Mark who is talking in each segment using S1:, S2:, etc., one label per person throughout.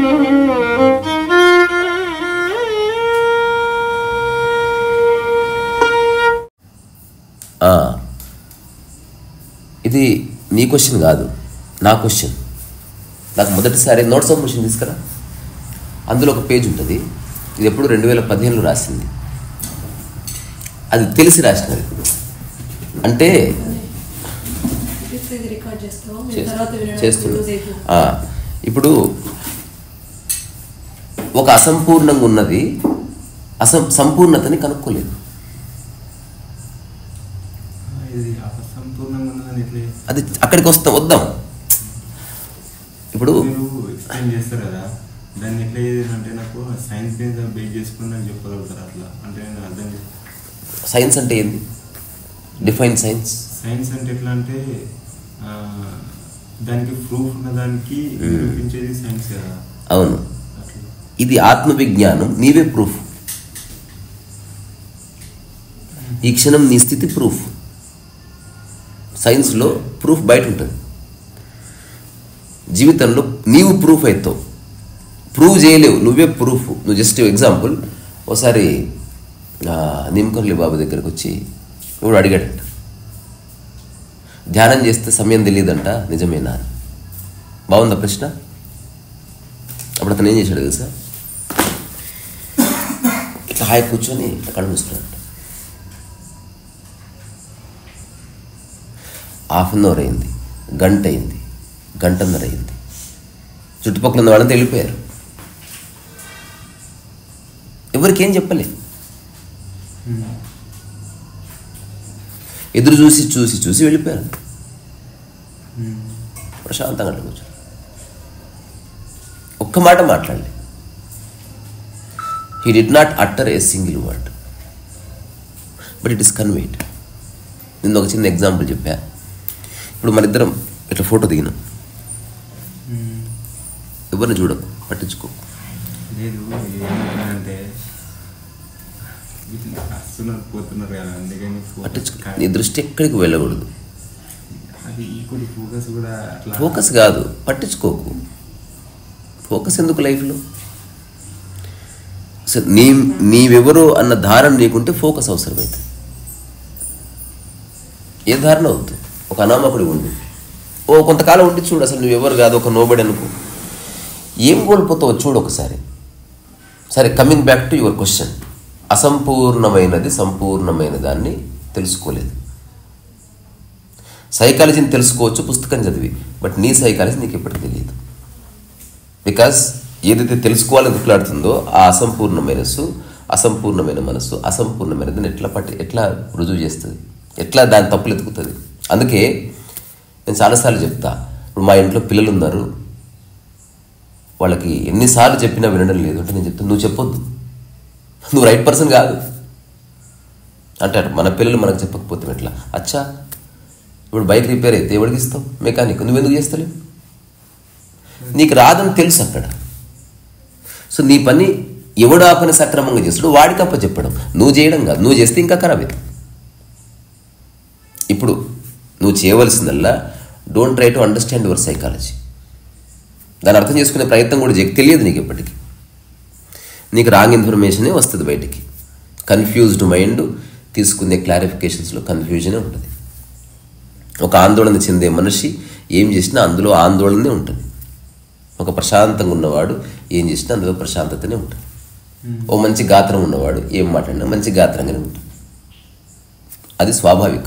S1: ఆ, ఇది నీ క్వశ్చన్ కాదు నా క్వశ్చన్ నాకు మొదటిసారి నోట్స్ ఆఫ్ క్వశ్చన్ తీసుకురా అందులో ఒక పేజ్ ఉంటుంది ఇది ఎప్పుడు రెండు వేల పదిహేనులో రాసింది అది తెలిసి రాసినది అంటే
S2: ఇది రికార్డ్ చేస్తావా మీరు
S1: చేస్తు-
S2: తర్వాత వినడానికి
S1: చేస్తున్నా
S2: యూజ్ అవుతుంది.
S1: ఆ, ఇప్పుడు ఒక అసంపూర్ణంగా ఉన్నది అసం సంపూర్ణతని కనుక్కోలేదు
S3: ఇది అసంపూర్ణంగా ఉన్నదని ఎట్లా చేస్తారు?
S1: అది అక్కడికి వస్తాం వద్దాం ఇప్పుడు
S3: మీరు ఎక్స్ప్లెయిన్ చేస్తారు కదా దాన్ని ఎట్లా చేయాలంటే నాకు సైన్స్ మీద బేస్ చేసుకుని నాకు చెప్పగలుగుతారు అట్లా అంటే నేను అర్థం చేస్తాను
S1: సైన్స్ అంటే ఏంది డిఫైన్ సైన్స్
S3: సైన్స్ అంటే ఎట్లా అంటే ఆ, దానికి ప్రూఫ్ ఉన్న దానికి నిరూపించేది సైన్స్ కదా
S1: అవును
S3: అట్లా
S1: ఇది ఆత్మ విజ్ఞానం నీవే ప్రూఫ్ ఈ క్షణం నీ స్థితి ప్రూఫ్ సైన్స్లో ప్రూఫ్ బయట ఉంటుంది జీవితంలో నీవు ప్రూఫ్ అవుతావు ప్రూవ్ చేయలేవు నువ్వే ప్రూఫ్ నువ్వు జస్ట్ ఎగ్జాంపుల్ ఒకసారి నిమ్కర్లి బాబు దగ్గరకు వచ్చి ఇప్పుడు అడిగాడంట ధ్యానం చేస్తే సమయం తెలియదంట నిజమేనా అని బాగుందా ప్రశ్న అప్పుడు అతను ఏం చేశాడు తెలుసా ఇట్లా హాయి కూర్చొని ఇట్లా కళ్ళు మూసుకున్నాడు హాఫ్ అన్ అవర్ అయింది గంట అయింది గంటన్నర అయింది చుట్టుపక్కల ఉన్న వాళ్ళంతా వెళ్ళిపోయారు ఎవరికి ఏం చెప్పలే ఎదురు చూసి చూసి చూసి వెళ్ళిపోయారు ప్రశాంతంగా అట్లా కూర్చొని ఒక్క మాట మాట్లాడలే he did not utter a single word but it is conveyed నిన్న ఒక చిన్న ఎగ్జాంపుల్ చెప్పా ఇప్పుడు మన ఇద్దరం ఇట్లా ఫోటో దిగినాం ఎవరిని చూడకు పట్టించుకో
S3: లేదు ఏమంటే వీటిని వస్తున్నారు పోతున్నారు కదా అందుకని
S1: పట్టించుకో
S3: focus
S1: నీ దృష్టి ఎక్కడికి వెళ్ళకూడదు
S3: అది ఈక్వల్ ఫోకస్ కూడా అట్లా
S1: ఫోకస్ కాదు పట్టించుకోకు ఫోకస్ ఎందుకు లైఫ్లో అసలు నీ నీవెవరో అన్న ధారణ నీకుంటే ఫోకస్ అవసరమైతే ఏ ధారణ వద్దు ఒక అనామకుడి ఉండు ఓ కొంతకాలం ఉండి చూడు అసలు నువ్వెవరు కాదు ఒక నోబడి అనుకో ఏం కోల్పోతావో చూడు ఒకసారి సరే coming back to your question అసంపూర్ణమైనది సంపూర్ణమైన దాన్ని తెలుసుకోలేదు సైకాలజీని తెలుసుకోవచ్చు పుస్తకం చదివి బట్ నీ సైకాలజీ నీకు ఎప్పటికీ తెలియదు బికాస్ ఏదైతే తెలుసుకోవాలని దుఃఖలాడుతుందో ఆ అసంపూర్ణమైన మనస్సు అసంపూర్ణమైన మనస్సు అసంపూర్ణమైనదని ఎట్లా పట్టి ఎట్లా రుజువు చేస్తుంది ఎట్లా దాని తప్పులు ఎతుకుతుంది అందుకే నేను చాలాసార్లు చెప్తా ఇప్పుడు మా ఇంట్లో పిల్లలు ఉన్నారు వాళ్ళకి ఎన్నిసార్లు చెప్పినా వినడం లేదు అంటే నేను చెప్తాను నువ్వు చెప్పొద్దు నువ్వు రైట్ పర్సన్ కాదు అంటాడు మన పిల్లలు మనకు చెప్పకపోతే ఎట్లా అచ్చా ఇప్పుడు బైక్ రిపేర్ అయితే ఎవరికి ఇస్తావు మెకానిక్ నువ్వెందుకు చేస్తలేవు నీకు రాదని తెలుసు అక్కడ సో నీ పని ఎవడు ఆ పని సక్రమంగా చేస్తాడు వాడికి అప్ప చెప్పడం నువ్వు చేయడం కాదు నువ్వు చేస్తే ఇంకా ఖరాబ్ అవుతుంది ఇప్పుడు నువ్వు చేయవలసిందల్లా don't try to understand your psychology దాన్ని అర్థం చేసుకునే ప్రయత్నం కూడా చేయకు తెలియదు నీకు ఎప్పటికీ నీకు రాంగ్ ఇన్ఫర్మేషనే వస్తుంది బయటికి కన్ఫ్యూజ్డ్ మైండ్ తీసుకునే క్లారిఫికేషన్స్లో కన్ఫ్యూజనే ఉంటుంది ఒక ఆందోళన చెందే మనిషి ఏం చేసినా అందులో ఆందోళనే ఉంటుంది ఒక ప్రశాంతంగా ఉన్నవాడు ఏం చేసినా అందులో ప్రశాంతతనే ఉంటుంది ఓ మంచి గాత్రం ఉన్నవాడు ఏం మాట్లాడినా మంచి గాత్రంగానే ఉంటుంది అది స్వాభావికం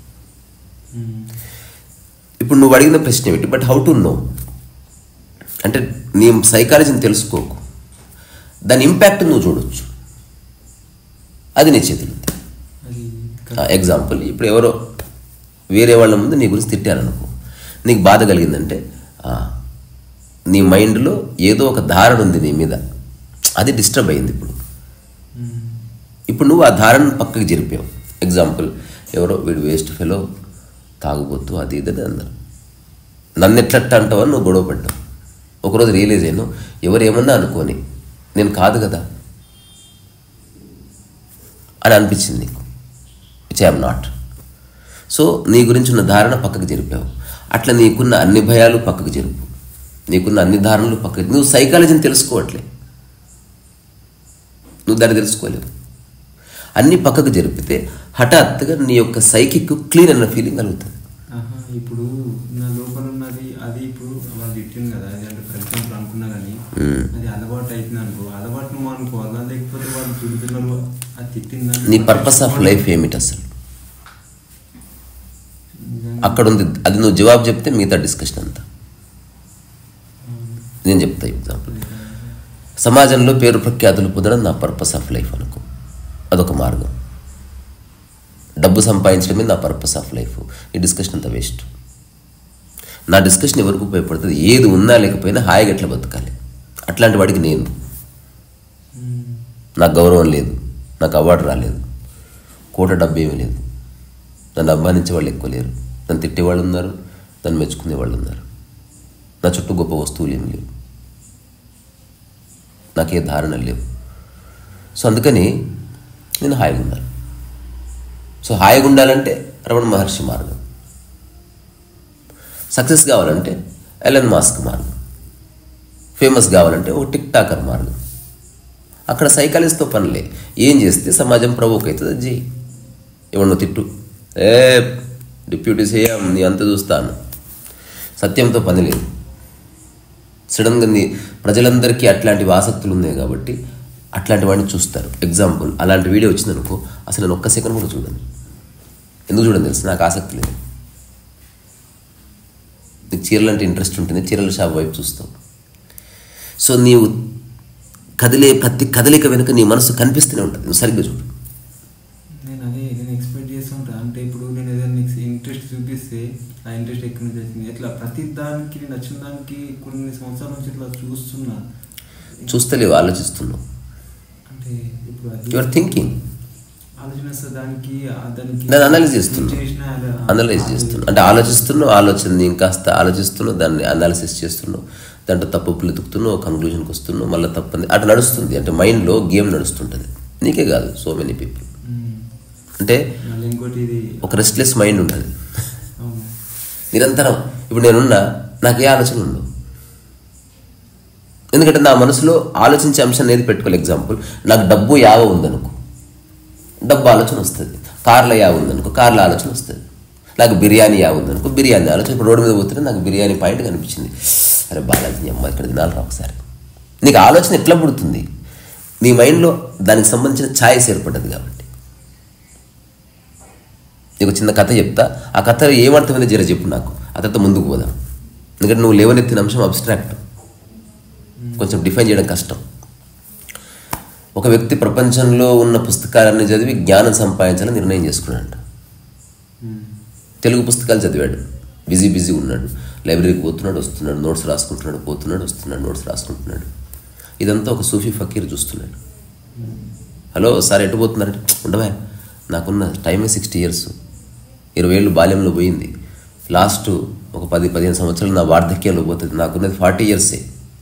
S1: ఇప్పుడు నువ్వు అడిగిన ప్రశ్న ఏమిటి బట్ హౌ టు నో అంటే నీ సైకాలజీని తెలుసుకోకు దాని ఇంపాక్ట్ నువ్వు చూడొచ్చు అది నీ చేతిలో ఉంది
S3: అది
S1: ఎగ్జాంపుల్ ఇప్పుడు ఎవరో వేరే వాళ్ళ ముందు నీ గురించి తిట్టారనుకో నీకు బాధ కలిగిందంటే ఆ, నీ మైండ్లో ఏదో ఒక ధారణ ఉంది నీ మీద అది డిస్టర్బ్ అయింది ఇప్పుడు ఇప్పుడు నువ్వు ఆ ధారణ పక్కకి జరిపావు ఎగ్జాంపుల్ ఎవరో వీడు వేస్ట్ ఫెలో తాగుబోతు అది ఇది అని అన్నారు నన్ను ఎట్లట్ట అంటావని నువ్వు గొడవ పడ్డావు ఒకరోజు రియలైజ్ అయ్యాను ఎవరు ఏమన్నా అనుకోని నేను కాదు కదా అని అనిపించింది నీకు విచ్ ఐఎమ్ నాట్ సో నీ గురించి ఉన్న ధారణ పక్కకు జరిపావు అట్లా నీకున్న అన్ని భయాలు పక్కకు జరుపు నీకున్న అన్ని ధారణలు పక్క నువ్వు సైకాలజీని తెలుసుకోవట్లే నువ్వు దాన్ని తెలుసుకోలేవు అన్ని పక్కకు జరిపితే హఠాత్తుగా నీ యొక్క సైకిక్ క్లీన్ అన్న ఫీలింగ్ కలుగుతుంది
S3: ఆహా, ఇప్పుడు నా లోపల ఉన్నది అది ఇప్పుడు వాళ్ళు తిట్టింది కదా అది అంటే ఫర్ ఎగ్జాంపుల్ అనుకున్నా కానీ
S1: మ్మ్.
S3: అది అలవాటు అవుతుంది అనుకో అలవాటు నువ్వు అనుకోవాలా లేకపోతే వాళ్ళు తిడుతున్నారు అది తిట్టిందని
S1: నీ పర్పస్ ఆఫ్ లైఫ్ ఏమిటి అసలు అక్కడ ఉంది అది నువ్వు జవాబు చెప్తే మిగతా డిస్కషన్ అంతా నేను చెప్తా ఎగ్జాంపుల్ సమాజంలో పేరు ప్రఖ్యాతులు పొందడం నా పర్పస్ ఆఫ్ లైఫ్ అనుకో అదొక మార్గం డబ్బు సంపాదించడమే నా పర్పస్ ఆఫ్ లైఫ్ ఈ డిస్కషన్ అంతా వేస్ట్ నా డిస్కషన్ ఎవరికి ఉపయోగపడుతుంది ఏది ఉన్నా లేకపోయినా హాయిగా ఎట్లా బతకాలి అట్లాంటి వాడికి నేను నాకు గౌరవం లేదు నాకు అవార్డు రాలేదు కోట డబ్బు ఏమీ లేదు నన్ను అభిమానించే వాళ్ళు ఎక్కువ లేరు నన్ను తిట్టేవాళ్ళు ఉన్నారు నన్ను మెచ్చుకునే వాళ్ళు ఉన్నారు నా చుట్టూ గొప్ప వస్తువులు ఏమి లేవు నాకే ధారణ లేవు సో అందుకని నేను హాయిగా ఉన్నాను సో హాయిగా ఉండాలంటే రమణ మహర్షి మార్గం సక్సెస్ కావాలంటే ఎలన్ మాస్క్ మార్గం ఫేమస్ కావాలంటే ఓ టిక్ టాకర్ మార్గం అక్కడ సైకాలజీతో పనిలే ఏం చేస్తే సమాజం ప్రవోక్ అవుతుంది అది చేయి ఎవరినో తిట్టు ఏ డిప్యూటీ సీఎం నీ అంత చూస్తాను సత్యంతో పని లేదు సడన్గా నీ ప్రజలందరికీ అట్లాంటి ఆసక్తులు ఉన్నాయి కాబట్టి అట్లాంటి వాడిని చూస్తారు ఎగ్జాంపుల్ అలాంటి వీడియో వచ్చిందనుకో అసలు నేను ఒక్క సెకండ్ కూడా చూడను ఎందుకు చూడని తెలుసు నాకు ఆసక్తి లేదు నీకు చీరలు అంటే ఇంట్రెస్ట్ ఉంటుంది చీరల షాప్ వైపు చూస్తావు సో నీవు కదిలే ప్రతి కదలిక వెనుక నీ మనసు కనిపిస్తూనే ఉంటుంది నువ్వు సరిగ్గా చూడు
S3: నేను అదే నేను ఎక్స్పెక్ట్ చేస్తూ ఉంటాను అంటే ఇప్పుడు నేను ఏదైనా ఇంట్రెస్ట్ చూపిస్తే ఆ ఇంట్రెస్ట్ ఎక్కడి నుంచి వచ్చింది ఇట్లా ప్రతి దానికి నేను నచ్చిన దానికి కొన్ని సంవత్సరాల నుంచి ఇట్లా చూస్తున్నా
S1: చూస్తలేవు ఆలోచిస్తున్నావు
S3: అంటే ఇప్పుడు అది
S1: యు ఆర్ థింకింగ్
S3: ఆలోచన వస్తే దానికి ఆ దానికి
S1: దాన్ని అనలైజ్ చేస్తున్నావు
S3: ఏం చేసినా అలా-
S1: అనలైజ్ చేస్తున్నావు అంటే ఆలోచిస్తున్నావు ఆలోచన ఇంకాస్త ఆలోచిస్తున్నావు దాన్ని అనాలిసిస్ చేస్తున్నావు దాంట్లో తప్పులు ఎతుకుతున్నావు కంక్లూజన్కి వస్తున్నావు మళ్ళీ తప్పని అటు నడుస్తుంది అంటే మైండ్లో గేమ్ నడుస్తుంటుంది నీకే కాదు సో మెనీ పీపుల్
S3: మ్మ్.
S1: అంటే
S3: మళ్ళీ ఇంకోటి ఇది
S1: ఒక రెస్ట్లెస్ మైండ్ ఉంటుంది
S3: అవును
S1: నిరంతరం ఇప్పుడు నేనున్నా నాకు ఏ ఆలోచన ఉండవు ఎందుకంటే నా మనసులో ఆలోచించే అంశం అనేది పెట్టుకోవాలి ఎగ్జాంపుల్ నాకు డబ్బు యావ ఉందనుకో డబ్బు ఆలోచన వస్తుంది కార్ల యావ ఉందనుకో కార్ల ఆలోచన వస్తుంది నాకు బిర్యానీ యావ ఉందనుకో బిర్యానీ ఆలోచన ఇప్పుడు రోడ్డు మీద పోతుంటే నాకు బిర్యానీ పాయింట్ కనిపించింది అరే బాలాజీ అమ్మ ఇక్కడ తినాలి రా ఒకసారి నీకు ఆలోచన ఎట్లా పుడుతుంది నీ మైండ్లో దానికి సంబంధించిన ఛాయిస్ ఏర్పడ్డది కాబట్టి నీకు చిన్న కథ చెప్తా ఆ కథ ఏమర్థమైందో జర చెప్పు నాకు ఆ తర్వాత ముందుకు పోదాం ఎందుకంటే నువ్వు లేవనెత్తిన అంశం అబ్స్ట్రాక్ట్ కొంచెం డిఫైన్ చేయడం కష్టం ఒక వ్యక్తి ప్రపంచంలో ఉన్న పుస్తకాలన్నీ చదివి జ్ఞానం సంపాదించాలని నిర్ణయం చేసుకున్నాడు
S3: మ్మ్.
S1: తెలుగు పుస్తకాలు చదివాడు బిజీ బిజీ ఉన్నాడు లైబ్రరీకి పోతున్నాడు వస్తున్నాడు నోట్స్ రాసుకుంటున్నాడు పోతున్నాడు వస్తున్నాడు నోట్స్ రాసుకుంటున్నాడు ఇదంతా ఒక సూఫీ ఫకీర్ చూస్తున్నాడు హలో సార్ ఎటు పోతున్నారంటే ఉండవా నాకున్న టైమే సిక్స్టీ ఇయర్స్ ఇరవై ఏళ్ళు బాల్యంలో పోయింది లాస్ట్ ఒక పది పదిహేను సంవత్సరాలు నా వార్ధక్యంలో పోతుంది నాకున్నది ఫార్టీ ఇయర్సే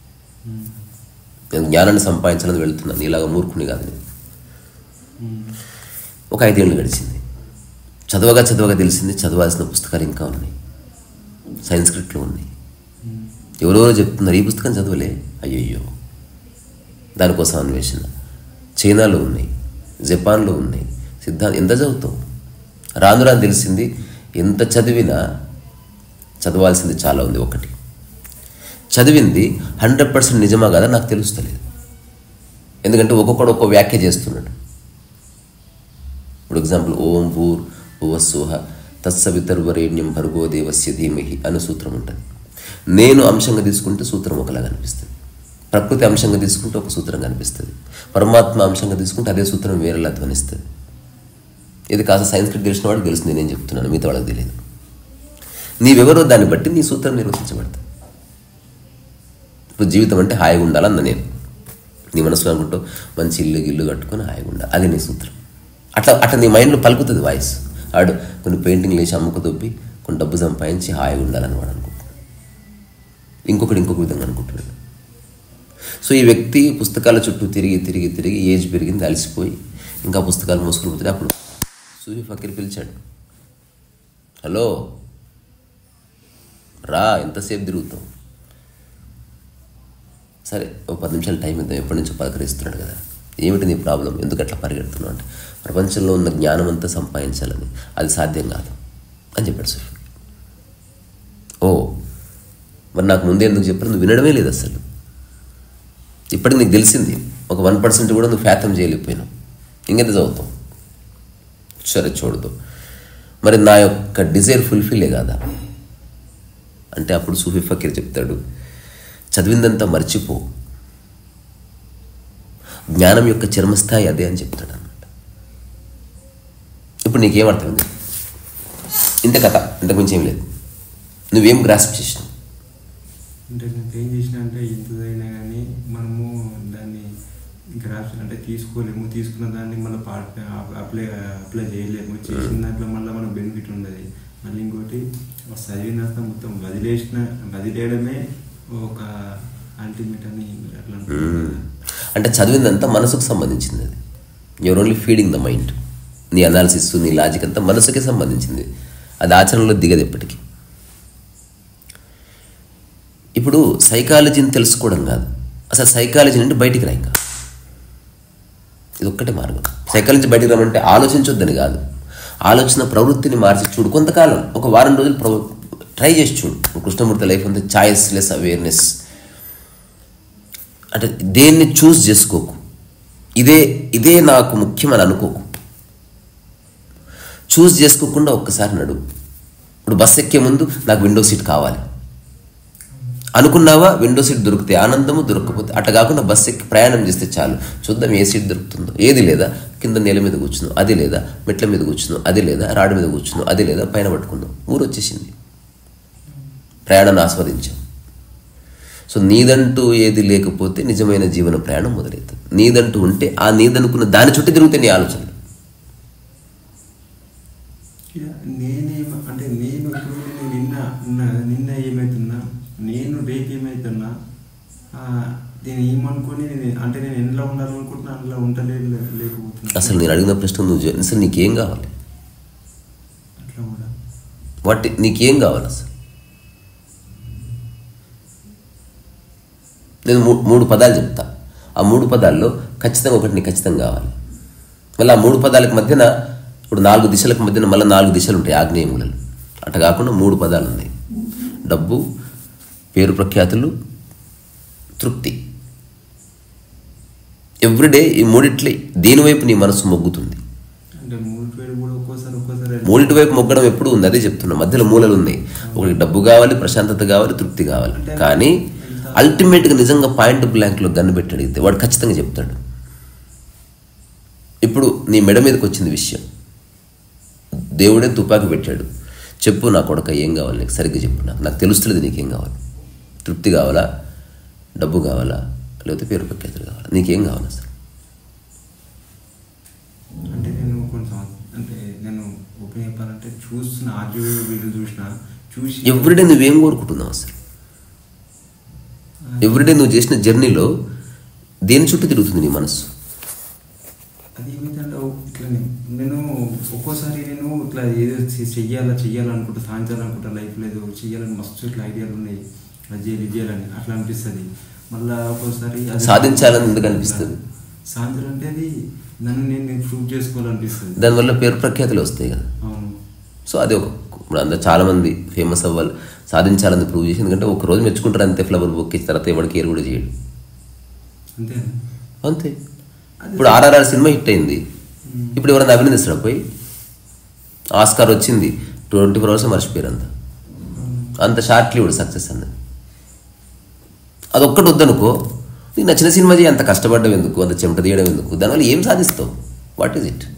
S1: నేను జ్ఞానాన్ని సంపాదించాలని వెళ్తున్నాను ఇలాగ మూర్ఖుని కాదు నేను
S3: మ్మ్.
S1: ఒక ఐదేళ్ళు గడిచింది చదవగా చదవగా తెలిసింది చదవాల్సిన పుస్తకాలు ఇంకా ఉన్నాయి సంస్కృట్లో ఉన్నాయి
S3: మ్మ్.
S1: ఎవరెవరో చెప్తున్నారు ఈ పుస్తకం చదవలే అయ్యయ్యో దానికోసం అన్వేషణ చైనాలో ఉన్నాయి జపాన్లో ఉన్నాయి సిద్ధాంతం ఎంత చదువుతావు రాను రాను తెలిసింది ఎంత చదివినా చదవాల్సింది చాలా ఉంది ఒకటి చదివింది హండ్రెడ్ పర్సెంట్ నిజమా కదా నాకు తెలుస్తలేదు ఎందుకంటే ఒక్కొక్కడు ఒక్కో వ్యాఖ్య చేస్తున్నాడు ఇప్పుడు ఎగ్జాంపుల్ ఓం భూర్ భువస్సుహ తత్సవితర్వరేణ్యం భర్గో దేవస్య ధీమహి అనే సూత్రం ఉంటుంది నేను అంశంగా తీసుకుంటే సూత్రం ఒకలా కనిపిస్తుంది ప్రకృతి అంశంగా తీసుకుంటే ఒక సూత్రం కనిపిస్తుంది పరమాత్మ అంశంగా తీసుకుంటే అదే సూత్రం వేరేలా ధ్వనిస్తుంది ఇది కాస్త సంస్కృతి తెలిసిన వాడు తెలుస్తుంది నేను చెప్తున్నాను మిగతా వాళ్ళకి తెలియదు నీవెవరో దాన్ని బట్టి నీ సూత్రం నిర్వచించబడుతుంది ఇప్పుడు జీవితం అంటే హాయిగా ఉండాలన్న నేను నీ మనసులో అనుకుంటూ మంచి ఇల్లు గిల్లు కట్టుకొని హాయిగా ఉండాలి అది నీ సూత్రం అట్లా అట్లా నీ మైండ్లో పలుకుతుంది వాయిస్ ఆడు కొన్ని పెయింటింగ్లు వేసి అమ్ముకు దొబ్బి కొన్ని డబ్బు సంపాదించి హాయిగా ఉండాలని వాడు అనుకుంటున్నాడు ఇంకొకటి ఇంకొక విధంగా అనుకుంటున్నాడు సో ఈ వ్యక్తి పుస్తకాల చుట్టూ తిరిగి తిరిగి తిరిగి ఏజ్ పెరిగింది అలసిపోయి ఇంకా పుస్తకాలు మోసుకుని పోతే అప్పుడు సూఫీ ఫకీర్ పిలిచాడు హలో రా ఎంతసేపు తిరుగుతావు సరే ఒక పది నిమిషాలు టైం ఇద్దాం ఎప్పటి నుంచో పలకరిస్తున్నాడు కదా ఏమిటి నీ ప్రాబ్లం ఎందుకు అట్లా పరిగెడుతున్నావు అంటే ప్రపంచంలో ఉన్న జ్ఞానం అంతా సంపాదించాలని అది సాధ్యం కాదు అని చెప్పాడు సుఫీ ఓ మరి నాకు ముందే ఎందుకు చెప్పారు నువ్వు వినడమే లేదు అసలు ఇప్పటికి నీకు తెలిసింది ఒక వన్ పర్సెంట్ కూడా నువ్వు ఫ్యాతం చేయలేకపోయినావు ఇంకెంత చదువుతావు సరే చూడదు మరి నా యొక్క డిజైర్ ఫుల్ఫిల్లే కాదా అంటే అప్పుడు సూఫీ ఫకీర్ చెప్తాడు చదివిందంతా మర్చిపో జ్ఞానం యొక్క చర్మస్థాయి అదే అని చెప్తాడు అనమాట ఇప్పుడు నీకేం అర్థమైంది ఇంత కథ ఇంతకు మించి ఏం లేదు నువ్వేం గ్రాస్ప్ చేసినావు
S3: అంటే నేను ఏం చేసిన అంటే ఎంతదైనా కానీ మనము దాన్ని గ్రాఫ్స్ అంటే తీసుకోలేము తీసుకున్న దాన్ని మళ్ళీ పార్ట్ అప్లై అప్లై చేయలేము చేసిన దాంట్లో మళ్ళీ మనకు బెనిఫిట్ ఉండదు మళ్ళీ ఇంకోటి చదివినాక మొత్తం వదిలేసిన వదిలేయడమే ఒక అల్టిమేట్ అని అట్లా అనుకుంటున్నాను కదా.
S1: అంటే చదివిందంతా మనసుకు సంబంధించింది అది your only feeding the mind నీ అనాలిసిస్ నీ లాజిక్ అంతా మనసుకే సంబంధించింది అది ఆచరణలో దిగదు ఎప్పటికీ ఇప్పుడు సైకాలజీని తెలుసుకోవడం కాదు అసలు సైకాలజీ నుండి బయటికి రా ఇంకా ఇది ఒక్కటే మార్గం సైకాలజీ బయటికి రమ్మంటే ఆలోచించొద్దని కాదు ఆలోచన ప్రవృత్తిని మార్చి చూడు కొంతకాలం ఒక వారం రోజులు ప్రవ ట్రై చేసి చూడు కృష్ణమూర్తి లైఫ్ అంతా చాయిస్లెస్ అవేర్నెస్ అంటే దేన్ని చూస్ చేసుకోకు ఇదే ఇదే నాకు ముఖ్యమని అనుకోకు చూస్ చేసుకోకుండా ఒక్కసారి నడు ఇప్పుడు బస్ ఎక్కే ముందు నాకు విండో సీట్ కావాలి అనుకున్నావా విండో సీట్ దొరికితే ఆనందము దొరకకపోతే అట్లా కాకుండా బస్ ఎక్కి ప్రయాణం చేస్తే చాలు చూద్దాం ఏ సీట్ దొరుకుతుందో ఏది లేదా కింద నేల మీద కూర్చున్నావు అది లేదా మెట్ల మీద కూర్చున్నావు అది లేదా రాడు మీద కూర్చున్నావు అది లేదా పైన పట్టుకున్నావు ఊరు వచ్చేసింది ప్రయాణాన్ని ఆస్వాదించాం సో నీదంటూ ఏది లేకపోతే నిజమైన జీవన ప్రయాణం మొదలవుతుంది నీదంటూ ఉంటే ఆ నీదనుకున్న దాని చుట్టూ తిరుగుతాయి నీ ఆలోచనలు
S3: ఇక నేనేమ అంటే నేను ఇప్పుడు నేను నిన్న ఉన్నా కదా, నిన్న ఏమవుతున్నా నేను రేపు ఏమవుతున్నా ఆ, నేను ఏమనుకొని నేను అంటే నేను ఎండ్లో ఉండాలనుకుంటున్నా అందులో ఉండలే లేకపోతున్నా
S1: అసలు నేను అడిగిన ప్రశ్న నువ్వు జ- అసలు నీకేం కావాలి
S3: అట్లా కూడా
S1: వాటి నీకేం కావాలి అసలు నేను మూ- మూడు పదాలు చెప్తా ఆ మూడు పదాల్లో ఖచ్చితంగా ఒకటి నీకు ఖచ్చితంగా కావాలి మళ్ళీ ఆ మూడు పదాలకు మధ్యన ఇప్పుడు నాలుగు దిశలకు మధ్యన మళ్ళీ నాలుగు దిశలు ఉంటాయి ఆగ్నేయములలో అట్లా కాకుండా మూడు పదాలు ఉన్నాయి డబ్బు పేరు ప్రఖ్యాతులు తృప్తి ఎవ్రీడే ఈ మూడిట్లే దేనివైపు నీ మనసు మొగ్గుతుంది
S3: అంటే మూడు పేరు కూడా ఒక్కోసారి ఒక్కోసారి
S1: మూడింటి వైపు మొగ్గడం ఎప్పుడు ఉంది అదే చెప్తున్నా మధ్యలో మూలలు ఉన్నాయి ఒకటి డబ్బు కావాలి ప్రశాంతత కావాలి తృప్తి కావాలి కానీ అల్టిమేట్గా నిజంగా పాయింట్ బ్లాంక్లో గన్ను పెట్టి అడిగితే వాడు ఖచ్చితంగా చెప్తాడు ఇప్పుడు నీ మెడ మీదకి వచ్చింది విషయం దేవుడే తుపాకి పెట్టాడు చెప్పు నా కొడక ఏం కావాలి నీకు సరిగ్గా చెప్పు నాకు నాకు తెలుస్తుంది నీకేం కావాలి తృప్తి కావాలా డబ్బు కావాలా లేకపోతే పేరు ప్రఖ్యాతులు కావాలా నీకేం కావాలి అసలు
S3: అంటే నేను కొన్ని సంవత్సరం అంటే నేను ఓపెన్ చెప్పాలంటే చూస్తున్న ఆడియో వీడియో చూసిన చూసి
S1: ఎవ్రీడే నువ్వేం కోరుకుంటున్నావు అసలు ఎవ్రీడే నువ్వు చేసిన జర్నీలో దేని చుట్టూ తిరుగుతుంది నీ మనసు
S3: అది ఏమైందంటే ఇట్లా నేను ఒక్కోసారి నేను ఇట్లా ఏదో చె- చెయ్యాలా చెయ్యాలనుకుంటా సాధించాలనుకుంటా లైఫ్లో ఏదో చెయ్యాలని మస్తు ఇట్లా ఐడియాలు ఉన్నాయి అది చేయాలి ఇది చేయాలని అట్లా అనిపిస్తుంది మళ్ళా ఒక్కోసారి అది-
S1: సాధించాలని ఎందుకు అనిపిస్తుంది?
S3: సాధించాలంటే అది నన్ను నేను నేను ప్రూవ్ చేసుకోవాలనిపిస్తుంది
S1: దానివల్ల పేరు ప్రఖ్యాతులు వస్తాయి కదా
S3: అవును
S1: సో అది ఒక ఇప్పుడు అందరూ చాలామంది ఫేమస్ అవ్వాలి సాధించాలని ప్రూవ్ చేసి ఎందుకంటే ఒక రోజు మెచ్చుకుంటారు అంతే ఫ్లవర్ బుక్ ఇచ్చిన తర్వాత ఎవరికి కేర్ కూడా చేయడు
S3: అంతే
S1: అంతే ఇప్పుడు ఆర్ఆర్ఆర్ సినిమా హిట్ అయింది ఇప్పుడు ఎవరైనా అభినందిస్తాడు పోయి ఆస్కార్ వచ్చింది ట్వంటీ ఫోర్ అవర్స్ మర్చిపోయారు అంత అంత షార్ట్ లివ్డ్ సక్సెస్ అన్నది అదొక్కటి వద్దనుకో నీకు నచ్చిన సినిమా చేయి అంత కష్టపడడం ఎందుకు అంత చెమట తీయడం ఎందుకు దానివల్ల ఏం సాధిస్తావు వాట్ ఈజ్ ఇట్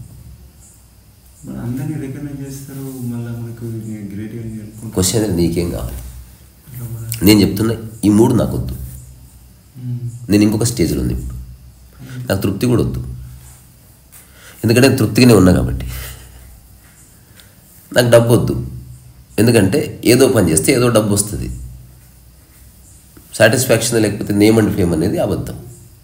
S3: మన అందరినీ రికగ్నైజ్ చేస్తారు మళ్ళీ మనకు గ్రేట్గా అనుకుంటాం
S1: క్వశ్చన్ అనేది నీకేం కావాలి
S3: అట్లా కూడా
S1: నేను చెప్తున్నా ఈ మూడు నాకు వద్దు
S3: ఉమ్.
S1: నేను ఇంకొక స్టేజ్లో ఉంది ఇప్పుడు నాకు తృప్తి కూడా వద్దు ఎందుకంటే నేను తృప్తిగానే ఉన్నా కాబట్టి నాకు డబ్బు వద్దు ఎందుకంటే ఏదో పని చేస్తే ఏదో డబ్బు వస్తుంది సాటిస్ఫాక్షన్ లేకపోతే నేమ్ అండ్ ఫేమ్ అనేది అబద్ధం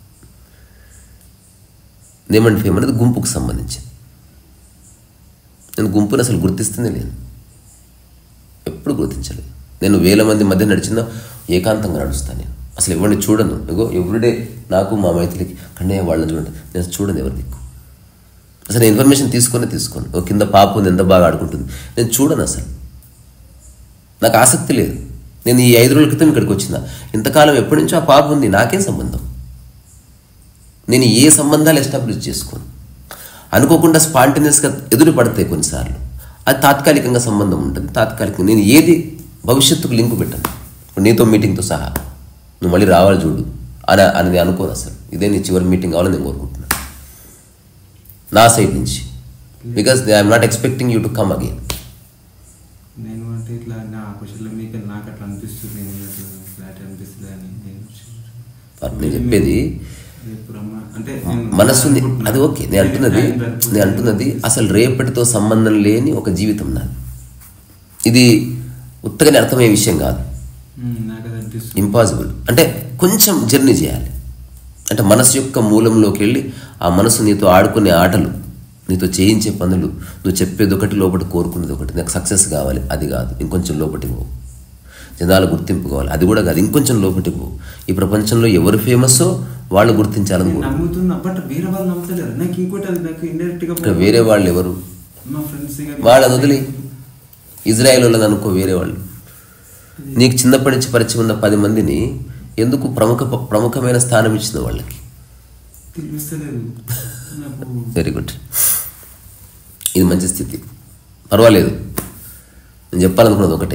S1: నేమ్ అండ్ ఫేమ్ అనేది గుంపుకు సంబంధించింది నేను గుంపుని అసలు గుర్తిస్తూనే లేను ఎప్పుడు గుర్తించలేదు నేను వేల మంది మధ్య నడిచిన ఏకాంతంగా నడుస్తాను నేను అసలు ఎవరిని చూడను ఇగో ఎవ్రీడే నాకు మా మైత్రికి కన్నయ్య వాళ్ళని చూడండి నేను చూడను ఎవరి దిక్కు అసలు నేను ఇన్ఫర్మేషన్ తీసుకొని తీసుకోను ఓ కింద పాప ఉంది ఎంత బాగా ఆడుకుంటుంది నేను చూడను అసలు నాకు ఆసక్తి లేదు నేను ఈ ఐదు రోజుల క్రితం ఇక్కడికి వచ్చిన ఇంతకాలం ఎప్పటి నుంచో ఆ పాప ఉంది నాకేం సంబంధం నేను ఏ సంబంధాలు ఎస్టాబ్లిష్ చేసుకోను అనుకోకుండా స్పాంటేనియస్గా ఎదురు పడతాయి కొన్నిసార్లు అది తాత్కాలికంగా సంబంధం ఉంటుంది తాత్కాలికంగా నేను ఏది భవిష్యత్తుకు లింకు పెట్టను ఇప్పుడు నీతో మీటింగ్తో సహా నువ్వు మళ్ళీ రావాలి చూడు అని అని నేను అనుకోను అసలు ఇదే నీ చివరి మీటింగ్ కావాలని నేను కోరుకుంటున్నాను నా సైడ్ నుంచి because I'm not expecting you to come again
S3: నేను అంటే ఇట్లా నా క్వశ్చన్లో మీకు నాకు అట్లా అనిపిస్తుంది నేను ఫ్లాట్ అనిపిస్తుంది అని నేను
S1: నేను చెప్పేది
S3: రేపు రమ్మ అంటే నేను
S1: మనస్సుని
S3: అనుకుంటున్నా.
S1: అది ఓకే నేను అంటున్నది
S3: టైం సరిపోతుంది.
S1: నేను అంటున్నది అసలు రేపటితో సంబంధం లేని ఒక జీవితం నాది ఇది ఉత్తగానే అర్థమయ్యే విషయం కాదు
S3: ఉమ్, నాకు అది అనిపిస్తుంది
S1: ఇంపాసిబుల్ అంటే కొంచెం జర్నీ చేయాలి అంటే మనసు యొక్క మూలంలోకి వెళ్ళి ఆ మనసు నీతో ఆడుకునే ఆటలు నీతో చేయించే పనులు నువ్వు చెప్పేది ఒకటి లోపల కోరుకునేది ఒకటి నాకు సక్సెస్ కావాలి అది కాదు ఇంకొంచెం లోపటికి పో జనాల గుర్తింపు కావాలి అది కూడా కాదు ఇంకొంచెం లోపటికి పో ఈ ప్రపంచంలో ఎవరు ఫేమస్సో వాళ్ళు గుర్తించాలని
S3: నేను
S1: కోరు
S3: నమ్ముతున్నా బట్ వేరే వాళ్ళు నమ్ముతలేరు నాకు ఇంకోటి అది నాకు ఇండైరెక్ట్ గా
S1: ఇక్కడ వేరే వాళ్ళు ఎవరు
S3: మా ఫ్రెండ్స్
S1: వాళ్ళని వదిలి ఇజ్రాయెల్ వాళ్ళని అనుకో వేరే వాళ్ళు నీకు చిన్నప్పటి నుంచి పరిచయం ఉన్న పది మందిని ఎందుకు ప్రముఖ ప్రముఖమైన స్థానం ఇచ్చిన వాళ్ళకి
S3: తెలిస్తలేదు నాకు
S1: వెరీ గుడ్ ఇది మంచి స్థితి పర్వాలేదు నేను చెప్పాలనుకున్నది ఒకటే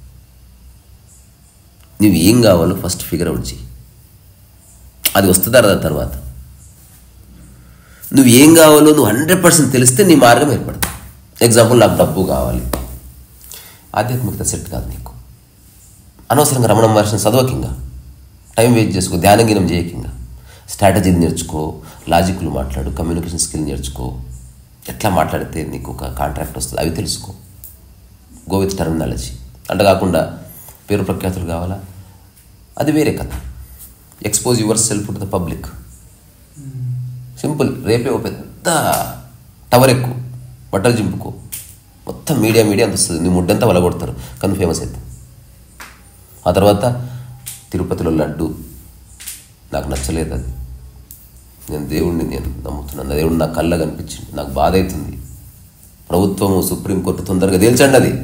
S1: నువ్వు ఏం కావాలో ఫస్ట్ ఫిగర్ అవుట్ చేయి అది వస్తుందా రాదా తర్వాత నువ్వు ఏం కావాలో నువ్వు హండ్రెడ్ పర్సెంట్ తెలిస్తే నీ మార్గం ఏర్పడుతుంది ఎగ్జాంపుల్ నాకు డబ్బు కావాలి ఆధ్యాత్మికత సెట్ కాదు నీకు అనవసరంగా రమణ మహర్షిని చదవకింగా టైం వేస్ట్ చేసుకో ధ్యానం గినం చేయకింగా స్ట్రాటజీని నేర్చుకో లాజిక్లు మాట్లాడు కమ్యూనికేషన్ స్కిల్ నేర్చుకో ఎట్లా మాట్లాడితే నీకు ఒక కాంట్రాక్ట్ వస్తుంది అవి తెలుసుకో గో విత్ టర్మినాలజీ అంటే కాకుండా పేరు ప్రఖ్యాతులు కావాలా అది వేరే కథ expose yourself to the public simple రేపే ఒక పెద్ద టవర్ ఎక్కువ బట్టలు చింపుకో మొత్తం మీడియా మీడియా అంత వస్తుంది నీ ముడ్డంతా వలగొడతారు కానీ ఫేమస్ అవుతుంది ఆ తర్వాత తిరుపతిలో లడ్డు నాకు నచ్చలేదు అది నేను దేవుణ్ణి నేను నమ్ముతున్నాను దేవుడు నా కళ్ళ కనిపించింది నాకు బాధ అవుతుంది ప్రభుత్వము సుప్రీంకోర్టు తొందరగా తేల్చండి అది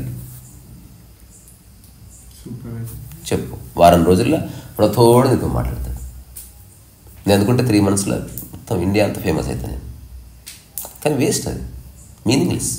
S3: సూపర్
S1: చెప్పు వారం రోజుల్లో ప్రతోడు నీతో మాట్లాడతాడు నేను అనుకుంటే త్రీ మంత్స్లో మొత్తం ఇండియా అంతా ఫేమస్ అవుతాను నేను కానీ వేస్ట్ అది మీనింగ్లెస్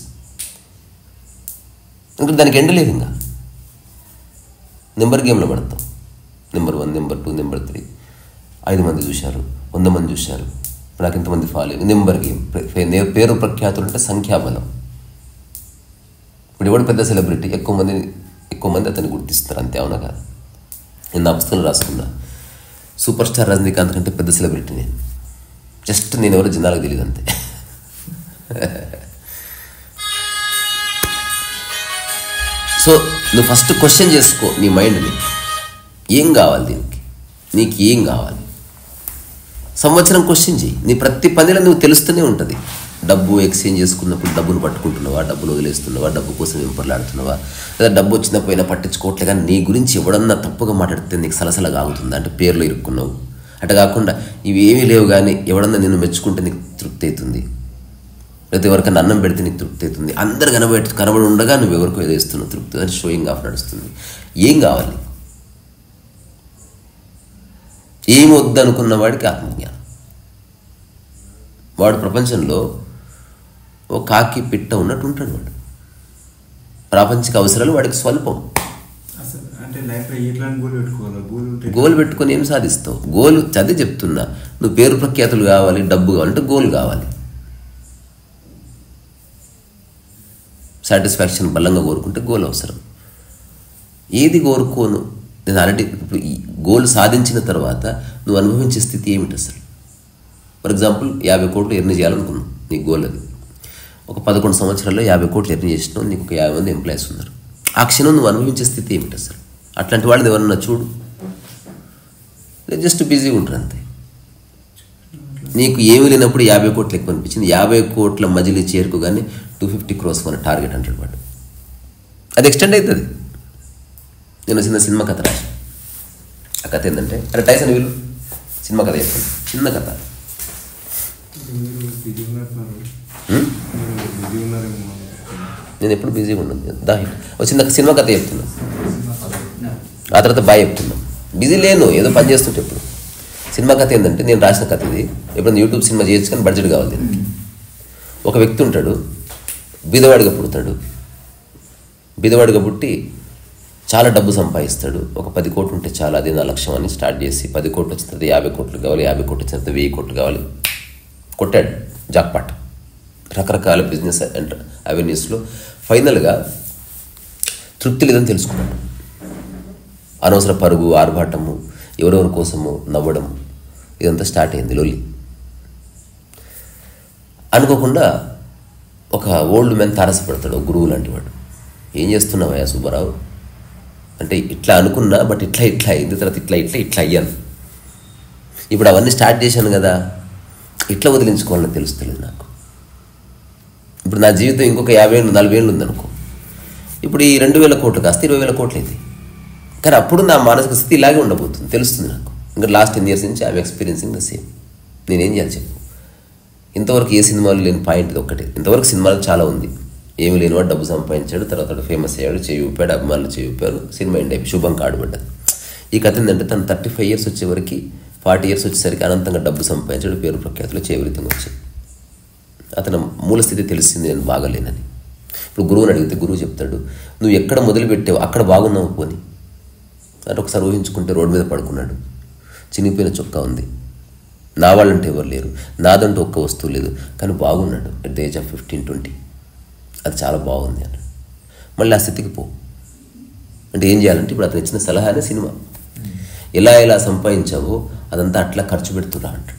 S1: ఇంకా దానికి ఎండ్ లేదు ఇంకా నెంబర్ గేమ్లో పడతాం number one number two number three ఐదు మంది చూశారు వంద మంది చూశారు ఇప్పుడు నాకు ఇంతమంది ఫాలో నెంబర్ గేమ్ పే- నే- పేరు ప్రఖ్యాతులు అంటే సంఖ్యాబలం ఇప్పుడు ఎవడు పెద్ద సెలబ్రిటీ ఎక్కువ మంది ఎక్కువ మంది అతన్ని గుర్తిస్తారు అంతే అవునా కాదు నేను నా పుస్తకంలో రాసుకున్నా సూపర్ స్టార్ రజనీకాంత్ కంటే పెద్ద సెలబ్రిటీ నేను జస్ట్ నేను ఎవరో జనాలకు తెలియదు అంతే సో నువ్వు ఫస్ట్ క్వశ్చన్ చేసుకో నీ మైండ్ని ఏం కావాలి దీనికి నీకు ఏం కావాలి సంవత్సరం క్వశ్చన్ చేయి నీ ప్రతి పనిలో నువ్వు తెలుస్తూనే ఉంటుంది డబ్బు ఎక్స్చేంజ్ చేసుకున్నప్పుడు డబ్బును పట్టుకుంటున్నావా డబ్బులు వదిలేస్తున్నావా డబ్బు కోసం వెంపర్లాడుతున్నావా లేదా డబ్బు వచ్చిన పోయినా పట్టించుకోవట్లే కానీ నీ గురించి ఎవడన్నా తప్పుగా మాట్లాడితే నీకు సలసలగా ఆగుతుంది అంటే పేర్లో ఇరుక్కున్నావు అట్లా కాకుండా ఇవి ఏమీ లేవు కానీ ఎవడన్నా నిన్ను మెచ్చుకుంటే నీకు తృప్తి అవుతుంది లేకపోతే ఎవరికైనా అన్నం పెడితే నీకు తృప్తి అవుతుంది అందరు కనబడి కనబడి ఉండగా నువ్వు ఎవరికో ఏదో ఇస్తున్నావు తృప్తి అని షోయింగ్ ఆఫ్ నడుస్తుంది ఏం కావాలి ఏమి వద్దనుకున్న వాడికి ఆత్మజ్ఞానం వాడు ప్రపంచంలో ఓ కాకి పిట్ట ఉన్నట్టు ఉంటాడు వాడు ప్రాపంచిక అవసరాలు వాడికి స్వల్పం
S3: అసలు అంటే లైఫ్లో ఎట్లాంటి గోల్ పెట్టుకోవాలి గోల్ ఉంటే
S1: గోల్ పెట్టుకొని ఏం సాధిస్తావు గోల్ చదివి చెప్తున్నా నువ్వు పేరు ప్రఖ్యాతులు కావాలి డబ్బు కావాలంటే గోల్ కావాలి సాటిస్ఫాక్షన్ బలంగా కోరుకుంటే గోల్ అవసరం ఏది కోరుకోను నేను ఆల్రెడీ ఇప్పుడు ఈ గోల్ సాధించిన తర్వాత నువ్వు అనుభవించే స్థితి ఏమిటి అసలు ఫర్ ఎగ్జాంపుల్ యాభై కోట్లు ఎర్న్ చేయాలనుకున్నావు నీ గోల్ అది ఒక పదకొండు సంవత్సరాల్లో యాభై కోట్లు ఎర్న్ చేసినావు నీకు ఒక యాభై మంది ఎంప్లాయీస్ ఉన్నారు ఆ క్షణం నువ్వు అనుభవించే స్థితి ఏమిటి అసలు అట్లాంటి వాళ్ళది ఎవరన్నా చూడు జస్ట్ బిజీగా ఉంటారు అంతే నీకు ఏమి లేనప్పుడు యాభై కోట్లు ఎక్కువ అనిపించింది యాభై కోట్ల మజిలీ చేరుకోగానే టూ ఫిఫ్టీ క్రోస్ మన టార్గెట్ అంటాడు వాడు అది ఎక్స్టెండ్ అవుతుంది నేను చిన్న సినిమా కథ రాసి ఆ కథ ఏంటంటే అరే టైసన్ వీళ్ళు సినిమా కథ చెప్తాను చిన్న కథ
S3: మీరు బిజీ ఉన్నట్టున్నారు
S1: హ్మ్?
S3: మీరు బిజీ ఉన్నారేమో
S1: నేను ఎప్పుడు బిజీగా ఉండను దా ఒక చిన్న సినిమా కథ చెప్తున్నా ఆ తర్వాత బాయ్ చెప్తున్నా బిజీ లేను ఏదో పని చేస్తుంటే ఇప్పుడు సినిమా కథ ఏంటంటే నేను రాసిన కథ ఇది ఎప్పుడు యూట్యూబ్ సినిమా చేయొచ్చు కానీ బడ్జెట్ కావాలి దీనికి ఒక వ్యక్తి ఉంటాడు బీదవాడిగా పుడతాడు బీదవాడిగా పుట్టి చాలా డబ్బు సంపాదిస్తాడు ఒక పది కోట్లు ఉంటే చాలా అది నా లక్ష్యం అని స్టార్ట్ చేసి పది కోట్లు వచ్చిన తర్వాత యాభై కోట్లు కావాలి యాభై కోట్లు వచ్చిన తర్వాత వెయ్యి కోట్లు కావాలి కొట్టాడు జాక్పాట్ రకరకాల బిజినెస్ అండ్ అవెన్యూస్లో ఫైనల్గా తృప్తి లేదని తెలుసుకున్నాడు అనవసర పరుగు ఆర్భాటము ఎవరెవరి కోసము నవ్వడం ఇదంతా స్టార్ట్ అయింది లొల్లి అనుకోకుండా ఒక ఓల్డ్ మ్యాన్ తారసపడతాడు ఒక గురువు లాంటి వాడు ఏం చేస్తున్నావయ్యా సుబ్బారావు అంటే ఇట్లా అనుకున్నా బట్ ఇట్లా ఇట్లా అయింది తర్వాత ఇట్లా ఇట్లా ఇట్లా అయ్యాను ఇప్పుడు అవన్నీ స్టార్ట్ చేశాను కదా ఇట్లా వదిలించుకోవాలని తెలుస్తలేదు నాకు ఇప్పుడు నా జీవితం ఇంకొక యాభై ఏళ్ళు నలభై ఏళ్ళు ఉందనుకో ఇప్పుడు ఈ రెండు వేల కోట్లు కాస్త ఇరవై వేల కోట్లు అయింది కానీ అప్పుడు నా మానసిక స్థితి ఇలాగే ఉండబోతుంది తెలుస్తుంది నాకు ఇంకా లాస్ట్ టెన్ ఇయర్స్ నుంచి ఐఎమ్ ఎక్స్పీరియన్సింగ్ ద సేమ్ నేనేం చేయాలి చెప్పు ఇంతవరకు ఏ సినిమాలు లేని పాయింట్ ఇది ఒక్కటే ఇంతవరకు సినిమాలు చాలా ఉంది ఏమి లేనివాడు డబ్బు సంపాదించాడు తర్వాత వాడు ఫేమస్ అయ్యాడు చేయి ఊపాడు అభిమానులు చేయి ఊపారు సినిమా ఎండ్ అయిపోయి శుభం కాడుపడ్డది ఈ కథ ఏంటంటే తను థర్టీ ఫైవ్ ఇయర్స్ వచ్చేవరకు ఫార్టీ ఇయర్స్ వచ్చేసరికి అనంతంగా డబ్బు సంపాదించాడు పేరు ప్రఖ్యాతులు చేవరితం వచ్చాయి అతను మూల స్థితి తెలిసింది నేను బాగలేనని ఇప్పుడు గురువుని అడిగితే గురువు చెప్తాడు నువ్వు ఎక్కడ మొదలు పెట్టావు అక్కడ బాగున్నావు పోని అంటే ఒకసారి ఊహించుకుంటే రోడ్డు మీద పడుకున్నాడు చినిగిపోయిన చొక్కా ఉంది నా వాళ్ళంటే ఎవరు లేరు నాదంటూ ఒక్క వస్తువు లేదు కానీ బాగున్నాడు at the age of fifteen twenty అది చాలా బాగుంది అన్నాడు మళ్ళీ ఆ స్థితికి పో అంటే ఏం చేయాలంటే ఇప్పుడు అతను ఇచ్చిన సలహానే సినిమా ఎలా ఎలా సంపాదించావో అదంతా అట్లా ఖర్చు పెడుతురా అంటాడు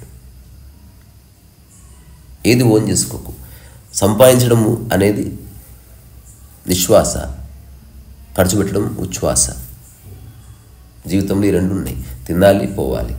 S1: ఏది ఓన్ చేసుకోకు సంపాదించడము అనేది నిశ్వాస ఖర్చు పెట్టడం ఉచ్ఛ్వాస జీవితంలో ఈ రెండు ఉన్నాయి తినాలి పోవాలి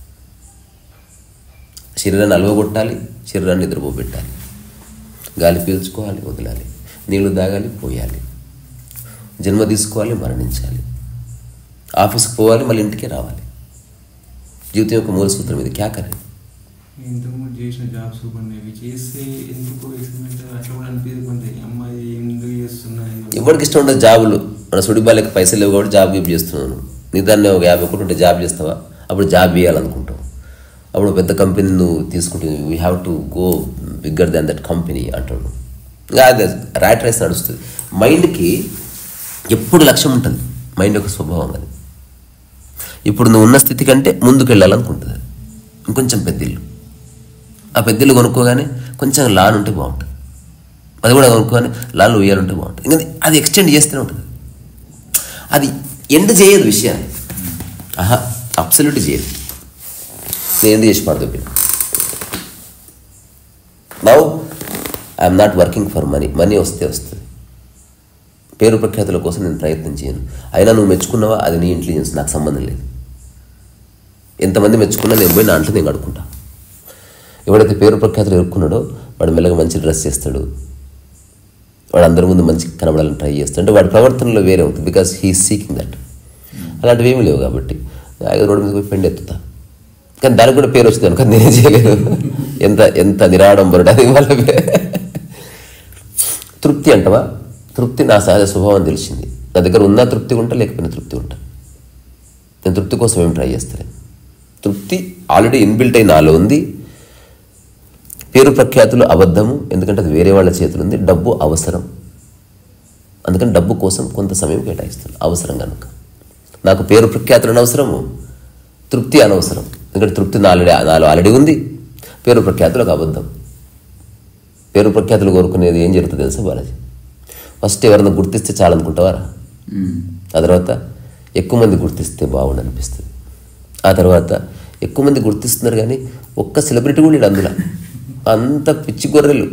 S1: శరీరాన్ని అలవగొట్టాలి శరీరాన్ని నిద్రపోబెట్టాలి గాలి పీల్చుకోవాలి వదలాలి నీళ్లు తాగాలి పోయాలి జన్మ తీసుకోవాలి మరణించాలి ఆఫీస్కి పోవాలి మళ్ళీ ఇంటికి రావాలి జీవితం యొక్క మూల సూత్రం ఇది క్యా కరే
S3: ఇంతకుముందు చేసిన జాబ్స్ కొన్ని అవి చేస్తే ఎందుకు ఎక్స్పెరిమెంట్ అట్లా కూడా అనిపించదు కొంత అమ్మాయి ఎందుకు చేస్తున్నా
S1: ఎవరికి ఇష్టం ఉండదు జాబులు మన సుడిబాలకి పైసలు లేవు కాబట్టి జాబ్ గిఫ్ చేస్తున్నాను నీ దాన్ని ఒక యాభై ఒకటి ఉంటే జాబ్ చేస్తావా అప్పుడు జాబ్ ఇవ్వాలనుకుంటావు అప్పుడు పెద్ద కంపెనీ నువ్వు తీసుకుంటే we have to go bigger than that company అంటాడు ఇంకా అది ర్యాట్ రేస్ నడుస్తుంది మైండ్కి ఎప్పుడు లక్ష్యం ఉంటుంది మైండ్ యొక్క స్వభావం అది ఇప్పుడు నువ్వు ఉన్న స్థితి కంటే ముందుకు వెళ్ళాలనుకుంటుంది అది. ఇంకొంచెం పెద్దిల్లు ఆ పెద్దిల్లు కొనుక్కోగానే కొంచెం లాన్ ఉంటే బాగుంటుంది అది కూడా కొనుక్కొని లాన్లు ఉయ్యాలంటే బాగుంటుంది ఇంకా అది ఎక్స్టెండ్ చేస్తూనే ఉంటుంది అది ఎండ్ చేయదు విషయాన్ని ఆహా అబ్సల్యూట్ చేయదు నేను ఎందుకు చేసి పడదొప్పిన now I'm not working for money money వస్తే వస్తుంది పేరు ప్రఖ్యాతుల కోసం నేను ప్రయత్నం చేయను అయినా నువ్వు మెచ్చుకున్నావా అది నీ ఇంటెలిజెన్స్ నాకు సంబంధం లేదు ఎంతమంది మెచ్చుకున్నా నేను పోయి నా అంట్లో నేను కడుక్కుంటా ఎవడైతే పేరు ప్రఖ్యాతులు ఎరుక్కున్నాడో వాడు మెల్లగా మంచి డ్రెస్ చేస్తాడు వాడు అందరి ముందు మంచి కనబడాలని ట్రై చేస్తాడు అంటే వాడి ప్రవర్తనలో వేరే ఉంటుంది బికాస్ హీ సీకింగ్ దట్ అలాంటివి ఏమీ లేవు కాబట్టి ఆయన రోడ్డు మీద పోయి పెండి ఎత్తుతా కానీ దానికి కూడా పేరు వచ్చింది అనుకో నేనే చేయలేదు ఎంత ఎంత నిరాడంబరుడు అది వాళ్ళ తృప్తి అంటవా తృప్తి నా సహజ స్వభావం తెలిసింది నా దగ్గర ఉన్నా తృప్తి ఉంటా లేకపోయినా తృప్తి ఉంటా నేను తృప్తి కోసం ఏం ట్రై చేస్తాను తృప్తి ఆల్రెడీ ఇన్బిల్ట్ అయిన నాలో ఉంది పేరు ప్రఖ్యాతులు అబద్ధము ఎందుకంటే అది వేరే వాళ్ళ చేతులు ఉంది డబ్బు అవసరం అందుకని డబ్బు కోసం కొంత సమయం కేటాయిస్తాను అవసరం కనుక నాకు పేరు ప్రఖ్యాతులు అనవసరము తృప్తి అనవసరం ఎందుకంటే తృప్తి నాలుగు నాలుగు ఆల్రెడీ ఉంది పేరు ప్రఖ్యాతులకు అబద్ధం పేరు ప్రఖ్యాతులు కోరుకునేది ఏం జరుగుతుంది తెలుసా బాలాజీ ఫస్ట్ ఎవరైనా గుర్తిస్తే చాలనుకుంటావారా ఆ తర్వాత ఎక్కువ మంది గుర్తిస్తే బాగుండు అనిపిస్తుంది ఆ తర్వాత ఎక్కువ మంది గుర్తిస్తున్నారు కానీ ఒక్క సెలబ్రిటీ కూడా లేడు అందులో అంత పిచ్చి గొర్రెలు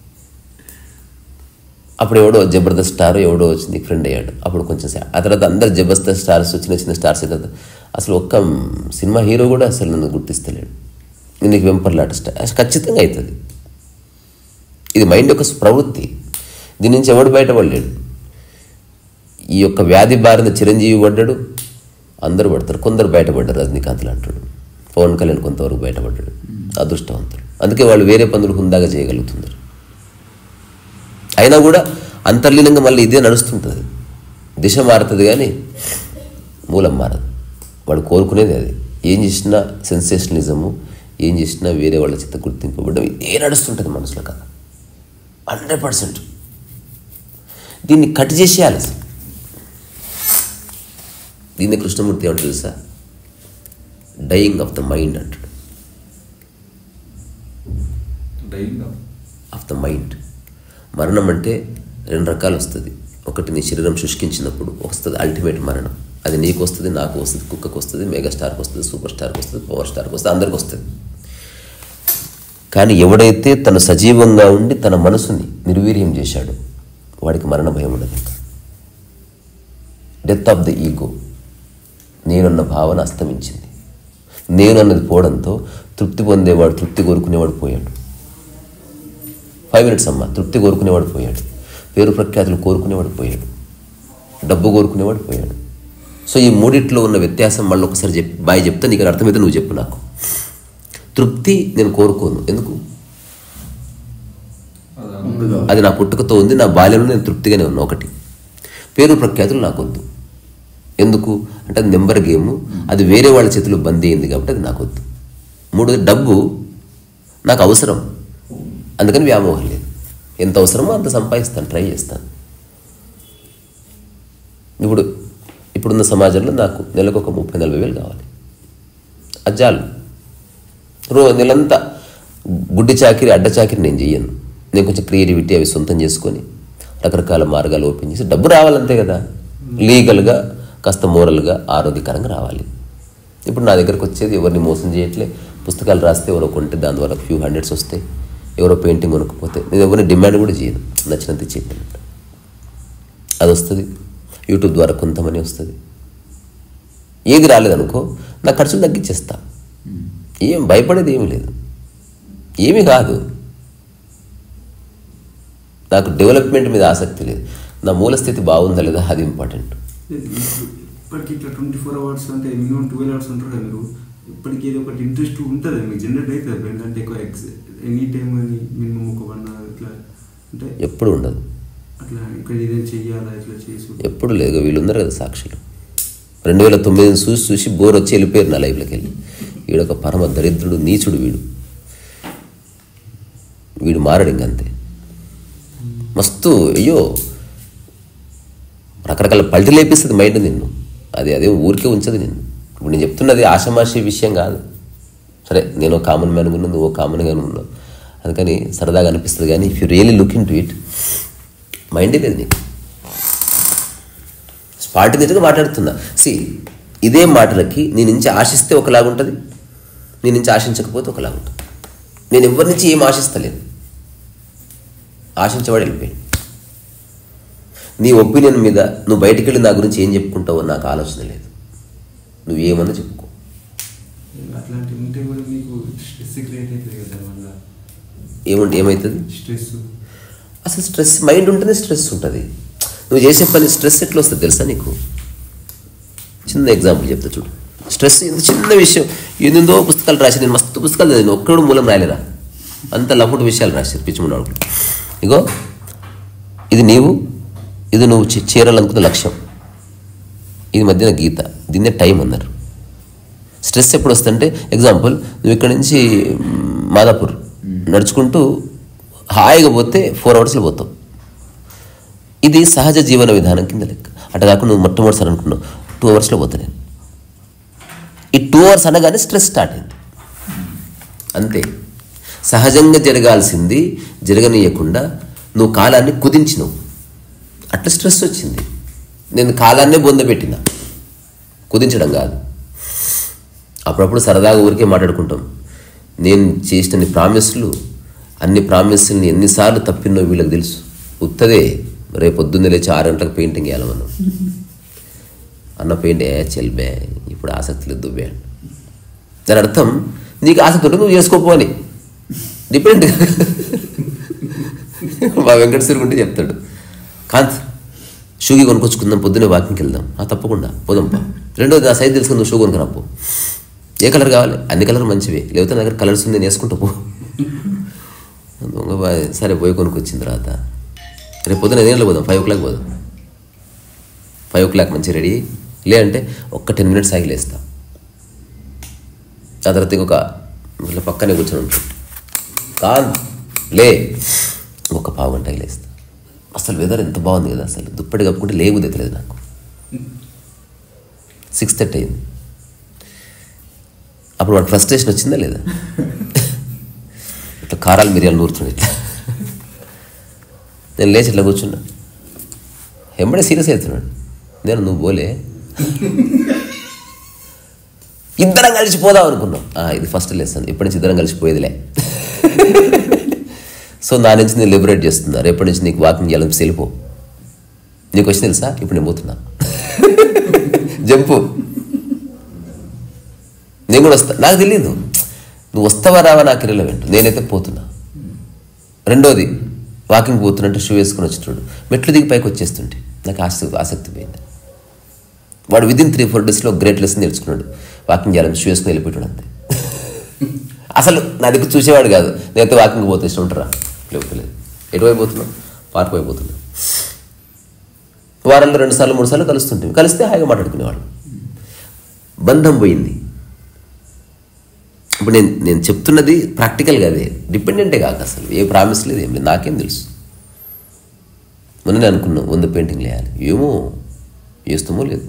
S1: అప్పుడు ఎవడో జబర్దస్త్ స్టార్ ఎవడో వచ్చి నీకు ఫ్రెండ్ అయ్యాడు అప్పుడు కొంచెం సా- ఆ తర్వాత అందరు జబర్దస్త్ స్టార్స్ చిన్న చిన్న స్టార్స్ అయిన తర్వాత అసలు ఒక్క సినిమా హీరో కూడా అసలు నన్ను గుర్తిస్తలేడు నీకు వెంపర్లాట స్టార్ అసలు ఖచ్చితంగా అవుతుంది ఇది మైండ్ యొక్క ప్రవృత్తి దీని నుంచి ఎవడు బయటపడలేడు ఈ యొక్క వ్యాధి బారిన చిరంజీవి పడ్డాడు అందరూ పడతారు కొందరు బయటపడ్డారు రజనీకాంత్లు అంటాడు పవన్ కళ్యాణ్ కొంతవరకు బయటపడ్డాడు అదృష్టవంతులు అందుకే వాళ్ళు వేరే పనులు హుందాగా చేయగలుగుతున్నారు అయినా కూడా అంతర్లీనంగా మళ్ళీ ఇదే నడుస్తుంటుంది దిశ మారుతుంది కానీ మూలం మారదు వాడు కోరుకునేది అది ఏం చేసినా సెన్సేషనలిజము ఏం చేసినా వేరే వాళ్ళ చేత గుర్తింపబడడం ఇదే నడుస్తుంటుంది మనసులో కదా హండ్రెడ్ పర్సెంట్ దీన్ని కట్ చేసేయాలి అసలు దీన్ని కృష్ణమూర్తి ఏమంటారు తెలుసా డయింగ్ ఆఫ్ ద మైండ్ అంటాడు
S2: డైయింగ్
S1: ఆఫ్ ద మైండ్ మరణం అంటే రెండు రకాలు వస్తుంది ఒకటి నీ శరీరం శుష్కించినప్పుడు వస్తుంది అల్టిమేట్ మరణం అది నీకు వస్తుంది నాకు వస్తుంది కుక్కకు వస్తుంది మెగాస్టార్కి వస్తుంది సూపర్ స్టార్కి వస్తుంది పవర్ స్టార్కి వస్తుంది అందరికి వస్తుంది కానీ ఎవడైతే తను సజీవంగా ఉండి తన మనసుని నిర్వీర్యం చేశాడో వాడికి మరణ భయం ఉండదు ఇంకా డెత్ ఆఫ్ ద ఈగో నేనున్న భావన అస్తమించింది నేను అన్నది పోవడంతో తృప్తి పొందేవాడు తృప్తి కోరుకునేవాడు పోయాడు ఫైవ్ మినిట్స్ అమ్మ తృప్తి కోరుకునేవాడు పోయాడు పేరు ప్రఖ్యాతులు కోరుకునేవాడు పోయాడు డబ్బు కోరుకునేవాడు పోయాడు సో ఈ మూడిట్లో ఉన్న వ్యత్యాసం మళ్ళీ ఒకసారి చెప్పి బాయ్ చెప్తే నీకు అది అర్థమైతే నువ్వు చెప్పు నాకు తృప్తి నేను కోరుకోను ఎందుకు
S2: ముందుగా
S1: అది నా పుట్టుకతో ఉంది నా బాల్యంలో నేను తృప్తిగానే ఉన్నా ఒకటి పేరు ప్రఖ్యాతులు నాకు వద్దు ఎందుకు అంటే అది నెంబర్ గేమ్ అది వేరే వాళ్ళ చేతిలో బందీ అయింది కాబట్టి అది నాకు వద్దు మూడు డబ్బు నాకు అవసరం అందుకని వ్యామోహం లేదు ఎంత అవసరమో అంత సంపాదిస్తాను ట్రై చేస్తాను ఇప్పుడు ఇప్పుడున్న సమాజంలో నాకు నెలకు ఒక ముప్పై నలభై వేలు కావాలి అజ్జాలు రో నెలంతా గుడ్డి చాకిరి అడ్డ చాకిరి నేను చెయ్యను నేను కొంచెం క్రియేటివిటీ అవి సొంతం చేసుకొని రకరకాల మార్గాలు ఓపెన్ చేసి డబ్బు రావాలంతే కదా లీగల్గా కాస్త మోరల్గా ఆరోగ్యకరంగా రావాలి ఇప్పుడు నా దగ్గరకు వచ్చేది ఎవరిని మోసం చేయట్లే పుస్తకాలు రాస్తే ఎవరో కొంటే దాని ద్వారా ఫ్యూ హండ్రెడ్స్ వస్తాయి ఎవరో పెయింటింగ్ కొనుక్కపోతే నేను ఎవరిని డిమాండ్ కూడా చేయను నచ్చినంత చెప్పినట్టు అది వస్తుంది యూట్యూబ్ ద్వారా కొంతమని వస్తుంది ఏది రాలేదనుకో నా ఖర్చులు తగ్గించేస్తా ఏం భయపడేది ఏమీ లేదు ఏమీ కాదు నాకు డెవలప్మెంట్ మీద ఆసక్తి లేదు నా మూల స్థితి బాగుందా లేదా అది ఇంపార్టెంట్
S3: ఇప్పటికి ఇట్లా ట్వంటీ ఫోర్ అవర్స్ అంటే మినిమం ట్వెల్వ్ అవర్స్ ఉంటారు కదా మీరు ఇప్పటికి ఏదో ఒకటి ఇంట్రెస్ట్ ఉంటుంది మీకు జనరేట్ అవుతుంది బ్రెయిన్ అంటే ఎక్కువ ఎక్స్ ఎనీ టైం అని మినిమం ఒక వన్ అవర్ ఇట్లా అంటే
S1: ఎప్పుడు ఉండదు
S3: అట్లా ఇక్కడ ఇదేం చెయ్యాలా ఇట్లా చేసి
S1: ఎప్పుడు లేదు వీళ్ళు ఉన్నారు కదా సాక్షులు రెండు వేల తొమ్మిది చూసి చూసి బోర్ వచ్చి వెళ్ళిపోయారు నా లైఫ్లోకి వెళ్ళి వీడొక పరమ దరిద్రుడు నీచుడు వీడు వీడు మారడు ఇంకంతే మస్తు అయ్యో రకరకాల పల్టి లేపిస్తుంది మైండ్ నిన్ను అది అదే ఊరికే ఉంచదు నిన్ను ఇప్పుడు నేను చెప్తున్నది ఆషమాషి విషయం కాదు సరే నేను కామన్ మ్యాన్ ఉన్నాను నువ్వు కామన్గా ఉన్నావు అందుకని సరదాగా అనిపిస్తుంది కానీ if you really look into it మైండే లేదు నీకు స్పాంటినిటీగా మాట్లాడుతున్నా సి ఇదే మాటలకి నీ నుంచి ఆశిస్తే ఒకలాగుంటుంది నీ నుంచి ఆశించకపోతే ఒకలాగుంటుంది నేను ఎవరి నుంచి ఏం ఆశిస్తలేను ఆశించేవాడు వెళ్ళిపోయాడు నీ ఒపీనియన్ మీద నువ్వు బయటికి వెళ్ళి నా గురించి ఏం చెప్పుకుంటావో నాకు ఆలోచన లేదు నువ్వు ఏమన్నా చెప్పుకో
S3: అట్లాంటివి ఉంటే కూడా మీకు స్ట్రెస్ క్రియేట్ అవుతుంది కదా దానివల్ల
S1: ఏమంటే ఏమవుతుంది
S3: స్ట్రెస్
S1: అసలు స్ట్రెస్ మైండ్ ఉంటేనే స్ట్రెస్ ఉంటుంది నువ్వు చేసే పని స్ట్రెస్ ఎట్లా వస్తుంది తెలుసా నీకు చిన్న ఎగ్జాంపుల్ చెప్తా చూడు స్ట్రెస్ ఎంత చిన్న విషయం ఏందో పుస్తకాలు రాసి నేను మస్తు పుస్తకాలు నేను ఒక్కడు మూలం రాయలేరా అంత లపుడు విషయాలు రాశారు పిచ్చిమున్నాడు ఇగో ఇది నీవు ఇది నువ్వు చే- చేరాలనుకున్న లక్ష్యం ఇది మధ్యన గీత దీన్నే టైం అన్నారు స్ట్రెస్ ఎప్పుడు వస్తుందంటే ఎగ్జాంపుల్ నువ్వు ఇక్కడ నుంచి మ్, మాదాపూర్ నడుచుకుంటూ హాయిగా పోతే ఫోర్ అవర్స్లో పోతావు ఇది సహజ జీవన విధానం కింద లెక్క అట్లా కాకుండా నువ్వు మొట్టమొదటిసారి అనుకున్నావు టూ అవర్స్లో పోతా నేను ఈ టూ అవర్స్ అనగానే స్ట్రెస్ స్టార్ట్ అయింది అంతే సహజంగా జరగాల్సింది జరగనీయకుండా నువ్వు కాలాన్ని కుదించినావు అట్లా స్ట్రెస్ వచ్చింది నేను కాలాన్నే బొందబెట్టిన కుదించడం కాదు అప్పుడప్పుడు సరదాగా ఊరికే మాట్లాడుకుంటాం నేను చేసిన ప్రామిస్లు అన్ని ప్రామిస్ని ఎన్నిసార్లు తప్పినో వీళ్ళకి తెలుసు ఉత్తదే రేపు పొద్దున్నే లేచి ఆరు గంటలకు పెయింటింగ్ వేయాలి మనం అన్న పెయింట్ ఏ చెల్బే ఇప్పుడు ఆసక్తి లేదు దుబ్బే అని. దాని అర్థం నీకు ఆసక్తి ఉంటే నువ్వు చేసుకోపోని డిపెండ్ మా వెంకట ఉంటే చెప్తాడు కాంత్ షూకి కొనుక్కొచ్చుకుందాం పొద్దున్నే వాకింగ్కి వెళ్దాం ఆ తప్పకుండా పోదాంపా రెండోది నా సైజ్ తెలుసుకుని నువ్వు షూ కొనుక్కరాపో ఏ కలర్ కావాలి అన్ని కలర్ మంచివే లేకపోతే నా దగ్గర కలర్స్ ఉంది నేను వేసుకుంటా పో దొంగ బాయ్ సరే పోయి కొనుక్కొచ్చిన తర్వాత రేపు పొద్దున ఎన్ని గంటలకు పోదాం ఫైవ్ ఓ క్లాక్ పోదాం ఫైవ్ ఓ క్లాక్ మంచి రెడీ లేదంటే ఒక్క టెన్ మినిట్స్ ఆగి లేస్తా ఆ తర్వాత ఇంకొక ఇట్లా పక్కనే కూర్చొని ఉంటాడు కాన్ లే ఒక పావు గంట ఆగి లేస్తా అసలు వెదర్ ఎంత బాగుంది కదా అసలు దుప్పటి కప్పుకుంటే లేబుద్ది తెలియదు నాకు సిక్స్ థర్టీ అయింది అప్పుడు వాడు ఫ్రస్ట్రేషన్ వచ్చిందా లేదా ఇట్లా కారాలు మిరియాలు నూరుతుండే ఇట్లా నేను లేచి ఇట్లా కూర్చున్నా ఎంబడే సీరియస్ అవుతున్నాడు నేను నువ్వు పోలే ఇద్దరం కలిసి పోదాం అనుకున్నాం ఆ, ఇది ఫస్ట్ లెసన్ ఇప్పటి నుంచి ఇద్దరం కలిసి పోయేదిలే సో నా నుంచి నేను లిబరేట్ చేస్తున్నా రేపటి నుంచి నీకు వాకింగ్ చేయాలని వెళ్ళిపో నీకు వచ్చి తెలుసా ఇప్పుడు నేను పోతున్నా జంపు నేను కూడా వస్తా నాకు తెలియదు నువ్వు వస్తావా రావా నాకు ఇరలవెంట్ నేనైతే పోతున్నా రెండోది వాకింగ్ పోతున్నట్టు షూ వేసుకొని వచ్చేటోడు మెట్లు దిగి పైకి వచ్చేస్తుంటే నాకు ఆసక్తి ఆసక్తి పోయింది వాడు విదిన్ త్రీ ఫోర్ డేస్లో గ్రేట్ లెసన్ నేర్చుకున్నాడు వాకింగ్ చేయాలని షూ వేసుకొని వెళ్ళిపోయాడు అంతే అసలు నా దగ్గర చూసేవాడు కాదు నేనైతే వాకింగ్ పోతే ఇష్టం ఉంటారా లేకపోతే లేదు ఎటువైపు పోతున్నాం పార్క్ వైపు పోతున్నాం వారంలో రెండు సార్లు మూడు సార్లు కలుస్తుంటాం కలిస్తే హాయిగా మాట్లాడుకునేవాడు బంధం పోయింది ఇప్పుడు నేను నేను చెప్తున్నది ప్రాక్టికల్గా అదే డిపెండెంటే కాక అసలు ఏ ప్రామిస్ లేదు ఏం లేదు నాకేం తెలుసు మొన్ననే అనుకున్నాం వంద పెయింటింగ్ వేయాలి ఏమో వేస్తామో లేదు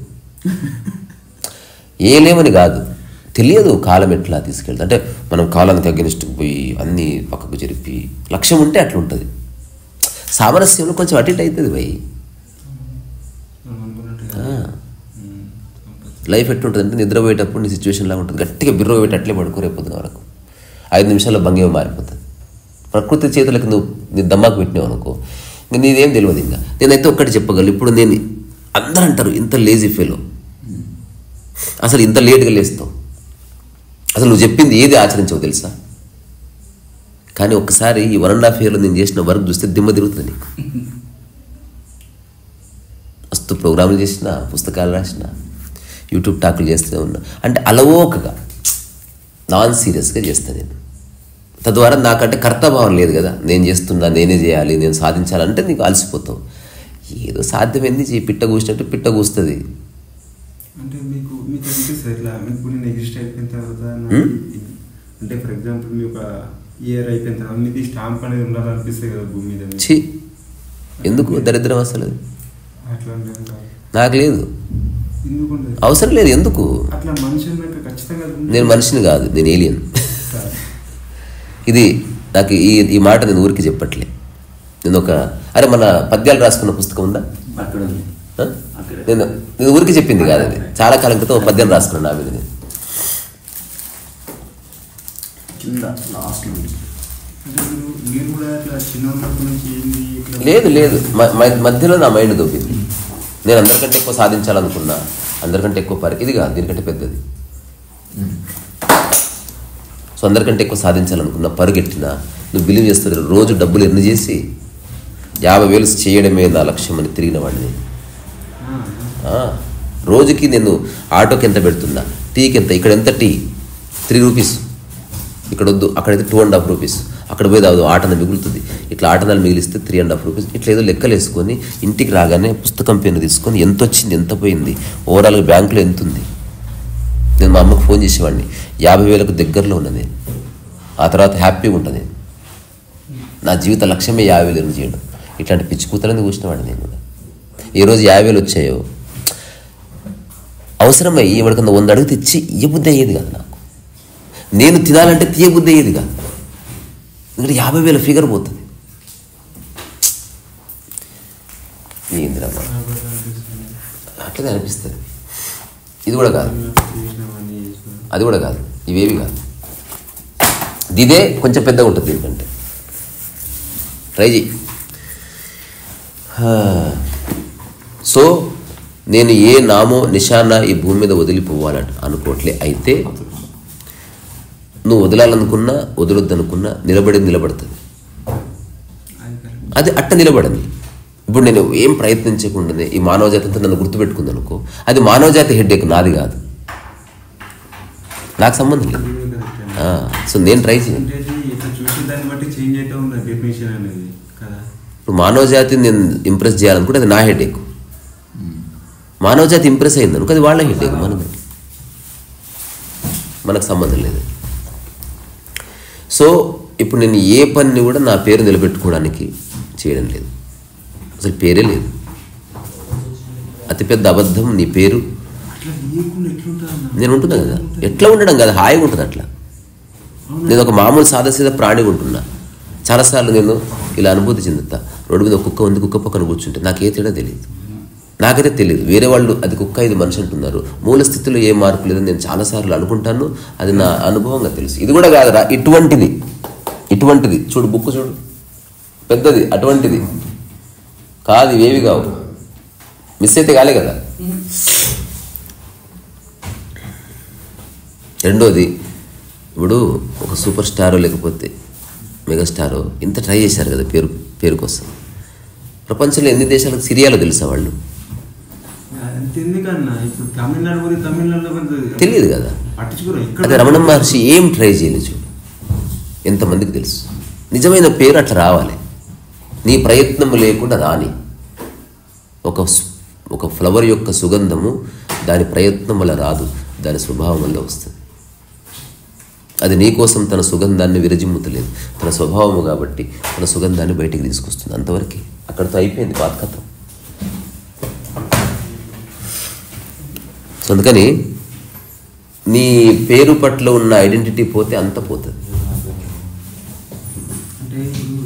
S1: ఏ లేమని కాదు తెలియదు కాలం ఎట్లా తీసుకెళ్తా అంటే మనం కాలానికి అగెనిస్ట్ పోయి అన్నీ పక్కకు జరిపి లక్ష్యం ఉంటే అట్లా ఉంటుంది సామరస్యంలో కొంచెం అటు ఇటు అవుతుంది భయ్
S3: మనం అనుకున్నట్టు
S1: ఆ.
S3: కాదు. ఉమ్, కంపల్సరీ.
S1: లైఫ్ ఎట్లుంటుంది అంటే నిద్రపోయేటప్పుడు నీ సిచ్యువేషన్ లాగా ఉంటుంది గట్టిగా బిర్రో పెట్టి అట్లే పడుకో రేపు పొద్దున వరకు ఐదు నిమిషాల్లో భంగిమ మారిపోతుంది ప్రకృతి చేతులకు నువ్వు నీ దమ్మాకు పెట్టినావు అనుకో ఇంక నీదేం తెలియదు ఇంకా నేనైతే ఒక్కటి చెప్పగలను ఇప్పుడు నేను అందరూ అంటారు ఇంత లేజీ ఫెలో అసలు ఇంత లేట్గా లేస్తావు అసలు నువ్వు చెప్పింది ఏది ఆచరించవు తెలుసా కానీ ఒక్కసారి ఈ వన్ అండ్ హాఫ్ ఇయర్లో నేను చేసిన వర్క్ చూస్తే దిమ్మ తిరుగుతుంది నీకు మస్తు ప్రోగ్రాములు చేసిన పుస్తకాలు రాసిన యూట్యూబ్ టాకులు చేస్తూనే ఉన్నా అంటే అలవోకగా నాన్ సీరియస్గా చేస్తాను నేను తద్వారా నాకంటే కర్తభావం లేదు కదా నేను చేస్తున్నా నేనే చేయాలి నేను సాధించాలంటే నీకు అలసిపోతావు ఏదో సాధ్యమైంది చేయి పిట్ట కూసినట్టు పిట్ట కూస్తుంది
S3: అంటే మీకు మీకు అనిపిస్తుంది ఎట్లా మీకు నేను ఎగ్జిస్ట్ అయిపోయిన తర్వాత నాకు
S1: Hmm?
S3: ఇది- అంటే ఫర్ ఎగ్జాంపుల్ మీ ఒక ఇయర్ అయిపోయిన తర్వాత మీది స్టాంప్ అనేది ఉండాలనిపిస్తుంది కదా భూమి మీద మీకు.
S1: ఛీ ఎందుకు దరిద్రం అసలు అది?
S3: అట్లా అంటే కాదు.
S1: నాకు లేదు
S3: ఎందుకు ఉండదు
S1: అవసరం లేదు ఎందుకు
S3: అట్లా మనిషి అన్నాక ఖచ్చితంగా అది ఉంటుంది.
S1: నేను మనిషిని కాదు నేను ఏలియన్
S3: సార్.
S1: ఇది నాకు ఈ ఈ మాట నేను ఊరికి చెప్పట్లే నేను ఒక అరే మన పద్యాలు రాసుకున్న పుస్తకం ఉందా
S2: అక్కడ ఉంది
S1: ఆ? నేను నేను ఊరికి చెప్పింది కాదు అది చాలా కాలం క్రితం ఒక పద్యం రాసుకున్నాను నా మీద నేను
S2: కింద లాస్ట్
S3: అంటే మీరు మీరు కూడా అట్లా చిన్న ఉన్నప్పటి నుంచి ఏంది ఇట్లా
S1: లేదు లేదు మ- మ- మధ్యలో నా మైండ్ దొబ్బింది నేను అందరికంటే ఎక్కువ సాధించాలనుకున్నా అందరికంటే ఎక్కువ పరి ఇది కాదు దీనికంటే పెద్దది సో అందరికంటే ఎక్కువ సాధించాలనుకున్నా పరుగెట్టిన నువ్వు బిలీవ్ చేస్తారు రోజు డబ్బులు ఎన్ని చేసి యాభై వేలు చేయడమే నా లక్ష్యం అని తిరిగిన వాడిని నేను.
S3: ఆ,
S1: ఆ, రోజుకి నేను ఆటోకి ఎంత పెడుతున్నా టీకి ఎంత ఇక్కడ ఎంత టీ త్రీ రూపీస్ ఇక్కడ వద్దు అక్కడైతే టూ అండ్ హాఫ్ రూపీస్ అక్కడ పోయి దాదు ఆటన మిగులుతుంది ఇట్లా ఆటనాలు మిగిలిస్తే త్రీ అండ్ హాఫ్ రూపీస్ ఇట్లా ఏదో లెక్కలు వేసుకొని ఇంటికి రాగానే పుస్తకం పెన్ను తీసుకొని ఎంత వచ్చింది ఎంత పోయింది ఓవరాల్గా బ్యాంకులో ఎంత ఉంది నేను మా అమ్మకు ఫోన్ చేసేవాడిని యాభై వేలకు దగ్గరలో ఉన్నా నేను ఆ తర్వాత హ్యాపీగా ఉంటాను నేను నా జీవిత లక్ష్యమే యాభై వేలు ఎర్న్ చేయడం ఇట్లాంటి పిచ్చి కూతలని కూర్చున్నవాడిని నేను కూడా ఏ రోజు యాభై వేలు వచ్చాయో అవసరమై ఎవరికన్నా వంద అడుగు తెచ్చి ఇయ్యబుద్ధి అయ్యేది కాదు నాకు నేను తినాలంటే తీయబుద్ధి అయ్యేది కాదు ఎందుకంటే యాభై వేల ఫిగర్ పోతుంది ఏందిరా బాబు.
S3: నాకు కూడా అనిపిస్తుంది.
S1: అట్లనే అనిపిస్తుంది ఇది కూడా కాదు
S3: మేము చేసినామని చేసినాం.
S1: అది కూడా కాదు ఇవేవి కాదు ఇదే కొంచెం పెద్దగా ఉంటుంది దీనికంటే ట్రై చేయి హా. సో నేను ఏ నామో నిశానా ఈ భూమి మీద వదిలిపోవాలని అనుకోవట్లే అయితే నువ్వు వదలాలనుకున్నా వదలొద్దనుకున్నా నిలబడి నిలబడుతుంది
S3: అది కరెక్ట్.
S1: అది అట్ట నిలబడింది ఇప్పుడు నేను ఏం ప్రయత్నించకుండానే ఈ మానవ జాతి అంతా నన్ను గుర్తుపెట్టుకుంది అనుకో అది మానవ జాతి హెడ్ఏక్ నాది కాదు నాకు సంబంధం లేదు
S3: ఇది కూడా correct అండి.
S1: ఆ, సో నేను ట్రై చేయను
S3: అంటే అది ఇట్లా చూసిన దాన్ని బట్టి చేంజ్ అవుతా ఉంది డెఫినేషన్ అనేది కదా
S1: ఇప్పుడు మానవ జాతిని నేను ఇంప్రెస్ చేయాలనుకుంటే అది నా హెడేక్ మానవ జాతి ఇంప్రెస్ అయింది అనుకో అది వాళ్ళ హెడేక్ మనకు మనకు సంబంధం లేదు సో ఇప్పుడు నేను ఏ పనిని కూడా నా పేరు నిలబెట్టుకోవడానికి చేయడం లేదు అసలు పేరే లేదు అతిపెద్ద అబద్ధం నీ పేరు
S3: అట్లా లేకుండా ఎట్లుంటా అన్న
S1: నేను ఉంటున్నా కదా ఎట్లా ఉండడం కదా హాయిగా ఉంటుంది అట్లా నేను ఒక మామూలు సాదాసీదా ప్రాణిగా ఉంటున్నా చాలాసార్లు నేను ఇలా అనుభూతి చెందుతా రోడ్డు మీద ఒక కుక్క ఉంది కుక్క పక్కన కూర్చుంటే నాకే తేడా తెలియదు నాకైతే తెలియదు వేరే వాళ్ళు అది కుక్క ఇది మనిషి అంటున్నారు మూల స్థితిలో ఏ మార్పు లేదని నేను చాలాసార్లు అనుకుంటాను అది నా అనుభవంగా తెలుసు ఇది కూడా కాదురా ఇటువంటిది ఇటువంటిది చూడు బుక్ చూడు పెద్దది అటువంటిది కాదు ఇవేవి కావు మిస్ అయితే కాలే కదా రెండోది ఇప్పుడు ఒక సూపర్ స్టారో లేకపోతే మెగాస్టారో ఇంత ట్రై చేశారు కదా పేరు పేరు కోసం ప్రపంచంలో ఎన్ని దేశాలకు సిరియాలో తెలుసా వాళ్ళు
S3: అంత ఎందుకన్నా ఇప్పుడు తమిళనాడు పోతే తమిళనాడులో పోతే
S1: తెలియదు కదా
S3: పట్టించుకోరు ఇక్కడ
S1: అదే రమణ మహర్షి ఏం ట్రై చేయలేదు చూడు ఎంతమందికి తెలుసు నిజమైన పేరు అట్లా రావాలి నీ ప్రయత్నం లేకుండా రాని ఒక స్- ఒక ఫ్లవర్ యొక్క సుగంధము దాని ప్రయత్నం వల్ల రాదు దాని స్వభావం వల్ల వస్తుంది అది నీ కోసం తన సుగంధాన్ని విరజిమ్ముతలేదు తన స్వభావము కాబట్టి తన సుగంధాన్ని బయటికి తీసుకొస్తుంది అంతవరకు అక్కడితో అయిపోయింది పాత కథ సో అందుకని నీ పేరు పట్ల ఉన్న ఐడెంటిటీ పోతే అంత పోతుంది
S3: అంటే ఇప్పుడు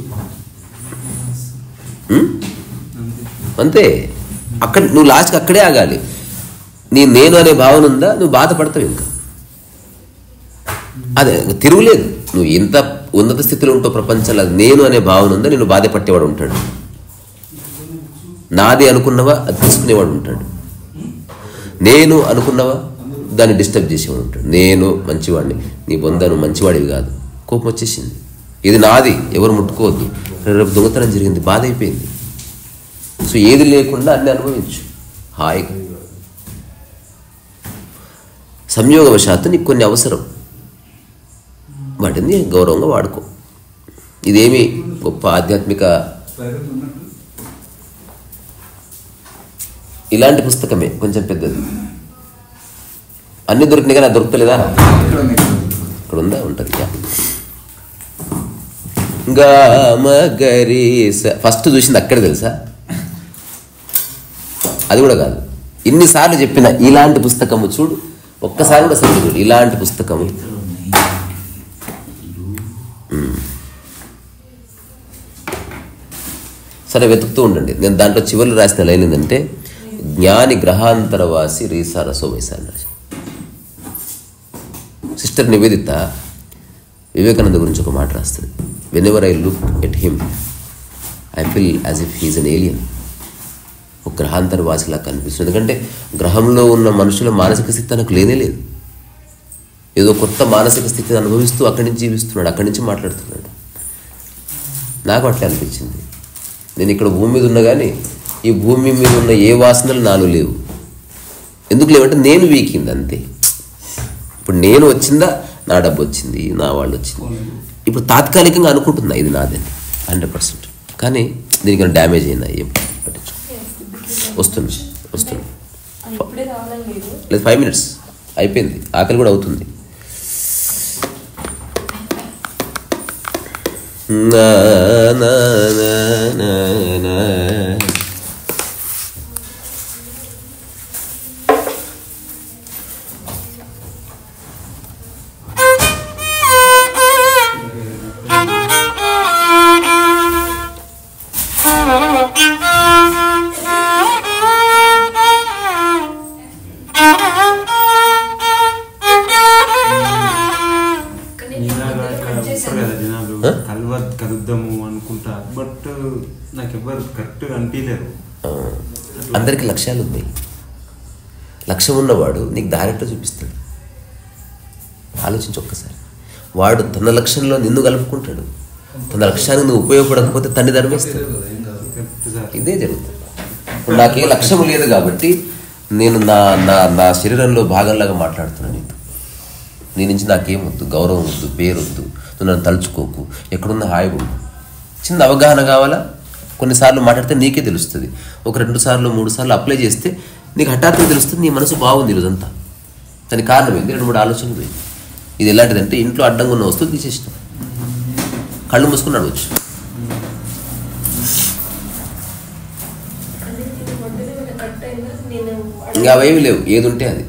S1: ఉం?
S3: అంతే
S1: అంతే అక్కడ నువ్వు లాస్ట్కి అక్కడే ఆగాలి నీ నేను అనే భావన ఉందా నువ్వు బాధపడతావు ఇంకా అదే తిరుగులేదు నువ్వు ఎంత ఉన్నత స్థితిలో ఉంటావు ప్రపంచంలో అది నేను అనే భావన ఉందా నేను బాధపట్టేవాడు ఉంటాడు నాది అనుకున్నవా అది తీసుకునేవాడు ఉంటాడు నేను అనుకున్నవా దాన్ని డిస్టర్బ్ చేసేవాడు ఉంటాడు నేను మంచివాడిని నీ బొందను మంచివాడివి కాదు కోపం వచ్చేసింది ఇది నాది ఎవరు ముట్టుకోవద్దు రేపు దొంగతనం జరిగింది బాధ అయిపోయింది సో ఏది లేకుండా అన్ని అనుభవించు హాయిగా సంయోగవశాత్తు నీకు కొన్ని అవసరం వాటిని గౌరవంగా వాడుకో ఇదేమి గొప్ప ఆధ్యాత్మిక ఇలాంటి పుస్తకమే కొంచెం పెద్దది అన్ని దొరికినాయి కానీ అది దొరుకుతలేదా ఇక్కడ ఉందా ఉంటుంది యా. గరి ఫస్ట్ చూసింది అక్కడ తెలుసా అది కూడా కాదు ఇన్నిసార్లు చెప్పిన ఇలాంటి పుస్తకము చూడు ఒక్కసారి కూడా అసలు చూడు ఇలాంటి పుస్తకము మ్మ్. సరే వెతుకుతూ ఉండండి నేను దాంట్లో చివరిలో రాసిన లైన్ ఏంటంటే జ్ఞాని గ్రహాంతరవాసి రీసా రసోవైసా అని రాసి సిస్టర్ నివేదిత వివేకానంద గురించి ఒక మాట రాస్తుంది whenever I look at him I feel as if he's an alien ఒక గ్రహాంతర వాసిలా కనిపిస్తుంది ఎందుకంటే గ్రహంలో ఉన్న మనుషుల మానసిక స్థితి తనకు లేనే లేదు ఏదో కొత్త మానసిక స్థితిని అనుభవిస్తూ అక్కడి నుంచి జీవిస్తున్నాడు అక్కడి నుంచి మాట్లాడుతున్నాడు నాకు అట్లా అనిపించింది నేను ఇక్కడ భూమి మీద ఉన్నా కానీ ఈ భూమి మీద ఉన్న ఏ వాసనలు నాలో లేవు ఎందుకు లేవంటే నేను వీకింది అంతే ఇప్పుడు నేను వచ్చిందా నా డబ్బు వచ్చింది నా వాళ్ళు వచ్చింది ఇప్పుడు తాత్కాలికంగా అనుకుంటున్నా ఇది నాదని హండ్రెడ్ పర్సెంట్ కానీ దీనికి డ్యామేజ్ అయిందా ఏం పట్టించు వస్తుంది వస్తుంది
S4: ఇప్పుడే రావాలని లేదు
S1: లేదు ఫైవ్ మినిట్స్ అయిపోయింది ఆకలి కూడా అవుతుంది నా, నా, నా, నా, నా.
S4: కానీ
S3: ఇలాగా
S4: నేను
S3: అట్లా
S4: కట్
S3: ఉంటారు
S4: చేశాను.
S3: కదా జనాలు
S1: Huh?
S3: కలవ కలుద్దాము అనుకుంటా బట్ నాకు ఎవరు కరెక్ట్ అనిపించలేరు
S1: ఆ, అందరికీ లక్ష్యాలు ఉన్నాయి లక్ష్యం ఉన్నవాడు నీకు డైరెక్ట్గా చూపిస్తాడు ఆలోచించి ఒక్కసారి వాడు తన లక్ష్యంలో నిన్ను కలుపుకుంటాడు తన లక్ష్యానికి నువ్వు ఉపయోగపడకపోతే తన్ని ధర్మేస్తాడు
S3: కరెక్ట్ సార్
S1: ఇదే జరుగుతుంది ఇప్పుడు నాకే లక్ష్యం లేదు కాబట్టి నేను నా నా నా శరీరంలో భాగంలాగా మాట్లాడుతున్నాను నీతో నీ నుంచి నాకేం వద్దు గౌరవం వద్దు పేరు వద్దు నువ్వు నన్ను తలుచుకోకు ఎక్కడున్న హాయిగా ఉండు చిన్న అవగాహన కావాలా కొన్నిసార్లు మాట్లాడితే నీకే తెలుస్తుంది ఒక రెండు సార్లు మూడు సార్లు అప్లై చేస్తే నీకు హఠాత్తుగా తెలుస్తుంది నీ మనసు బాగుంది ఈరోజంతా దానికి కారణం ఏంది రెండు మూడు ఆలోచనలు పోయింది ఇది ఎలాంటిదంటే ఇంట్లో అడ్డంగా ఉన్న వస్తువు తీసేసినాం కళ్ళు మూసుకుని నడవచ్చు
S4: అంటే ఇది మధ్యలో ఏమైనా కట్ అయిందా నేను
S1: ఇంకా అవేమి లేవు ఏది ఉంటే అది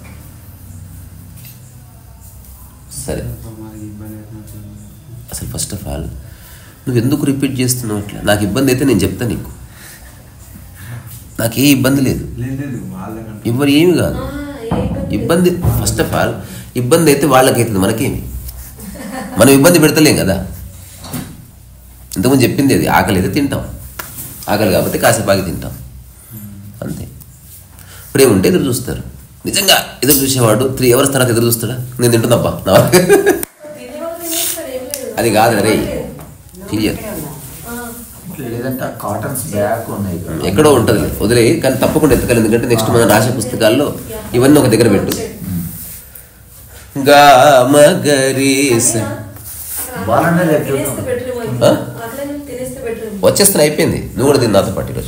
S1: సరే
S3: మాకు ఇబ్బంది అవుతుంది సార్
S1: అసలు ఫస్ట్ ఆఫ్ ఆల్ నువ్వు ఎందుకు రిపీట్ చేస్తున్నావు అట్లా నాకు ఇబ్బంది అయితే నేను చెప్తా నీకు నాకు ఏ ఇబ్బంది లేదు
S3: లేదు లేదు వాళ్ళకంటే
S1: ఎవరు ఏమి కాదు
S4: ఆ, ఏ ఇబ్బంది
S1: ఇబ్బంది ఫస్ట్ ఆఫ్ ఆల్ ఇబ్బంది అయితే వాళ్ళకైతుంది మనకేమి మనం ఇబ్బంది పెడతలేం కదా ఇంతకుముందు చెప్పింది అది ఆకలి అయితే తింటాం ఆకలి కాబట్టి కాసేపు ఆగి తింటాం అంతే ప్రేమ ఉంటే ఎదురు చూస్తారు నిజంగా ఎదురు చూసేవాడు త్రీ అవర్స్ తర్వాత ఎదురు చూస్తాడా నేను తింటున్నబ్బా నా వరకు
S4: తినేవాళ్ళు తినేస్తారు, ఏం లేదు.
S1: అది కాదు రే క్లియర్
S4: ఆ,
S2: లేదంటే ఆ కాటన్స్ బ్యాగ్ ఉన్నాయి ఇక్కడ.
S1: ఎక్కడో ఉంటుంది వదిలే కానీ తప్పకుండా ఎత్తకాలి ఎందుకంటే నెక్స్ట్ మనం రాసే పుస్తకాల్లో ఇవన్నీ ఒక దగ్గర పెట్టు గా మగరీస
S2: వాళ్ళనే రేపు
S4: తినేస్తే
S2: చూద్దాం.
S4: బెటర్
S1: ఆ?
S4: అట్లనే తినేస్తే బెటర్
S1: వచ్చేస్తున్నా అయిపోయింది నువ్వు కూడా తిని నాతో పాటు ఈరోజు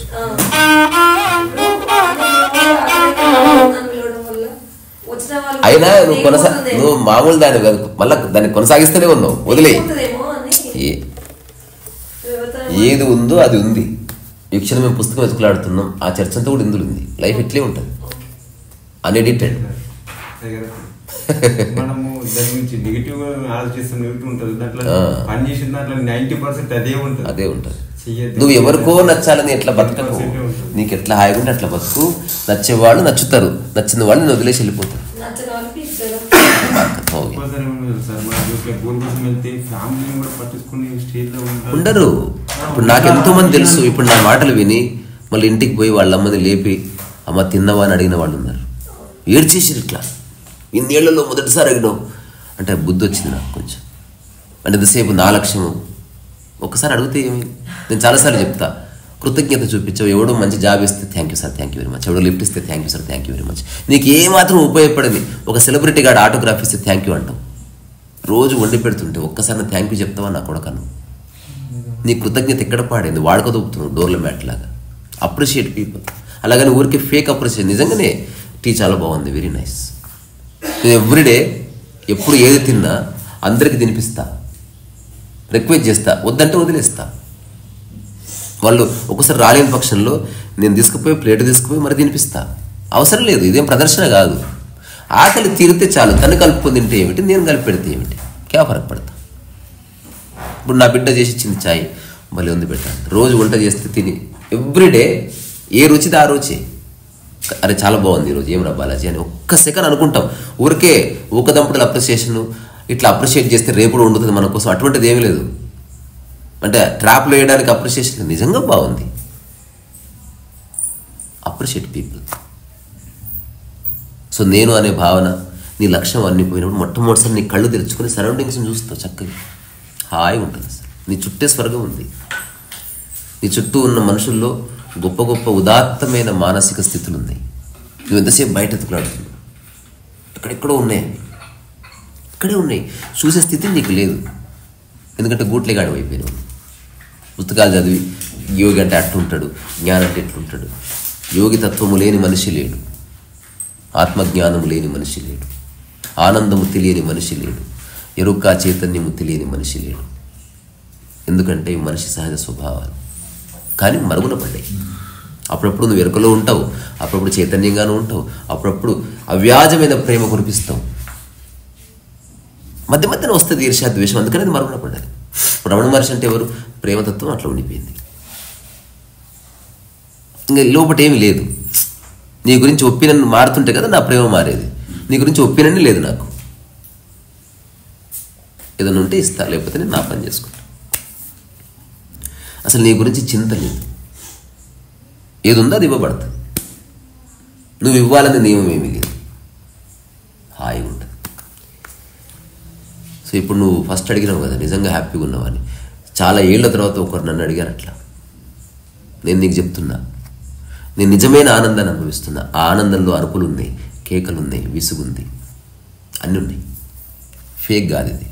S4: వచ్చిన వాళ్ళు
S1: అయినా నువ్వు కొనసా
S4: అయిపోతుందేమో.
S1: నువ్వు మామూలు దాని కాదు మళ్ళీ దాన్ని కొనసాగిస్తూనే ఉన్నావు వదిలే
S4: అయిపోతుందేమో అని
S1: ఏ-
S4: వ్యవసాయం
S1: ఏది ఉందో అది ఉంది ఈ క్షణం మేము పుస్తకం వెతుకులాడుతున్నాం ఆ చర్చ అంతా కూడా ఇందులో ఉంది లైఫ్ ఇట్లే ఉంటుంది అన్ఎడిటెడ్
S3: మనము దాని గురించి నెగిటివ్ గా ఆలోచిస్తాం నెగిటివ్ ఉంటుంది దాంట్లో
S1: ఆ.
S3: పని చేసిన దాంట్లో నైన్టీ పర్సెంట్ అదే ఉంటుంది
S1: అదే ఉంటుంది
S3: చెయ్యొద్దు.
S1: నువ్వు ఎవరికో నచ్చాలని ఎట్లా బతకకు
S3: 10% ఉంటుంది.
S1: నీకు ఎట్లా హాయిగా ఉంటే అట్లా బతుకు నచ్చేవాళ్ళు నచ్చుతారు నచ్చిన వాళ్ళు నేను వదిలేసి వెళ్ళిపోతారు
S4: నచ్చని వాళ్ళకి ఇద్దరు
S1: ఓకే.
S3: ఒక్కోసారి ఏమన్నా సార్ మన ఇట్లా గోల్ కోసం వెళ్తే ఫ్యామిలీని కూడా పట్టించుకుని స్టేజ్ లో ఉంటారు
S1: ఉండరు ఇప్పుడు నాకు ఎంతో మంది తెలుసు ఇప్పుడు నా మాటలు విని మళ్ళీ ఇంటికి పోయి వాళ్ళ అమ్మని లేపి అమ్మ తిన్నవా అని అడిగిన వాళ్ళు ఉన్నారు ఏడ్చేసారు ఇట్లా ఇన్నేళ్లలో మొదటిసారి అడిగినావు అంటే బుద్ధి వచ్చింది నాకు కొంచెం అంటే ఎంతసేపు నా లక్ష్యము ఒక్కసారి అడిగితే ఏమి నేను చాలాసార్లు చెప్తా కృతజ్ఞత చూపించావు ఎవడో మంచి జాబ్ ఇస్తే thank you sir thank you very much ఎవడో లిఫ్ట్ ఇస్తే thank you sir thank you very much నీకు ఏ మాత్రం ఉపయోగపడింది ఒక సెలబ్రిటీ గాడు ఆటోగ్రాఫ్ ఇస్తే థ్యాంక్ యూ అంటావు రోజు వండి పెడుతుంటే ఒక్కసారి నా థ్యాంక్ యూ చెప్తావా నా కొడకను నీ కృతజ్ఞత ఎక్కడ పాడైంది వాడుక దొప్పుతున్నావు డోర్ల మ్యాట్ లాగా అప్రిషియేట్ పీపుల్ అలాగని ఊరికే ఫేక్ అప్రిషియేట్ నిజంగానే టీ చాలా బాగుంది వెరీ నైస్ నేను ఎవ్రీడే ఎప్పుడు ఏది తిన్నా అందరికి తినిపిస్తా రిక్వెస్ట్ చేస్తా వద్దంటే వదిలేస్తా వాళ్ళు ఒక్కసారి రాలేని పక్షంలో నేను తీసుకుపోయి ప్లేట్ తీసుకుపోయి మరి తినిపిస్తా అవసరం లేదు ఇదేం ప్రదర్శన కాదు ఆకలి తీరితే చాలు తను కలుపుకొని తింటే ఏమిటి నేను కలిపి పెడితే ఏమిటి క్యా ఫరక్ పడతా ఇప్పుడు నా బిడ్డ చేసి ఇచ్చింది చాయ్ భలే ఉంది బిడ్డ రోజు వంట చేస్తే తిని ఎవ్రీడే ఏ రుచిది ఆ రుచి అరే చాలా బాగుంది ఈరోజు ఏం రా బాలాజీ అని ఒక్క సెకండ్ అనుకుంటాం ఊరికే ఊకదంపుడుల అప్రిసియేషన్ ఇట్లా అప్రిషియేట్ చేస్తే రేపు కూడా ఉండుతుంది మన కోసం అటువంటిది ఏమీ లేదు అంటే ట్రాప్లో వేయడానికి అప్రిషియేషన్ నిజంగా బాగుంది అప్రిషియేట్ పీపుల్ సో నేను అనే భావన నీ లక్ష్యం అన్ని పోయినప్పుడు మొట్టమొదటిసారి నీ కళ్ళు తెరుచుకొని సరౌండింగ్స్ని చూస్తావు చక్కగా హాయిగా ఉంటుంది అసలు నీ చుట్టే స్వర్గం ఉంది నీ చుట్టూ ఉన్న మనుషుల్లో గొప్ప గొప్ప ఉదాత్తమైన మానసిక స్థితులు ఉన్నాయి నువ్వు ఎంతసేపు బయట ఎత్తుకులాడుతున్నావు ఎక్కడెక్కడో ఉన్నాయి అవి. ఇక్కడే ఉన్నాయి చూసే స్థితి నీకు లేదు ఎందుకంటే గూట్లేగాడు అయిపోయినావు పుస్తకాలు చదివి యోగి అంటే అట్లుంటాడు జ్ఞానం అంటే ఎట్లుంటాడు యోగి తత్వము లేని మనిషి లేడు ఆత్మజ్ఞానము లేని మనిషి లేడు ఆనందము తెలియని మనిషి లేడు ఎరుక చైతన్యము తెలియని మనిషి లేడు ఎందుకంటే ఈ మనిషి సహజ స్వభావాలు కానీ మరుగున పడ్డాయి అప్పుడప్పుడు నువ్వు ఎరుకలో ఉంటావు అప్పుడప్పుడు చైతన్యంగానూ ఉంటావు అప్పుడప్పుడు అవ్యాజమైన ప్రేమ కురిపిస్తావు మధ్య మధ్యన వస్తుంది ఈర్ష్యా ద్వేషం అందుకని అది మరుగున పడ్డది ఇప్పుడు రమణ మహర్షి అంటే ఎవరు ప్రేమతత్వం అట్లా ఉండిపోయింది ఇంకా లోపట ఏమీ లేదు నీ గురించి ఒపీనియన్ మారుతుంటే కదా నా ప్రేమ మారేది నీ గురించి ఒపీనియన్ లేదు నాకు ఏదైనా ఉంటే ఇస్తా లేకపోతే నేను నా పని చేసుకుంటా అసలు నీ గురించి చింత లేదు ఏది ఉందో అది ఇవ్వబడుతుంది నువ్వు ఇవ్వాలనే నియమం ఏమీ లేదు హాయిగా ఉంటుంది సో ఇప్పుడు నువ్వు ఫస్ట్ అడిగినావు కదా నిజంగా హ్యాపీగా ఉన్నావని చాలా ఏళ్ల తర్వాత ఒకరు నన్ను అడిగారు అట్లా నేను నీకు చెప్తున్నా నేను నిజమైన ఆనందాన్ని అనుభవిస్తున్నా ఆ ఆనందంలో అరుపులు ఉన్నాయి కేకలు ఉన్నాయి విసుగుంది అన్నీ ఉన్నాయి ఫేక్ కాదు ఇది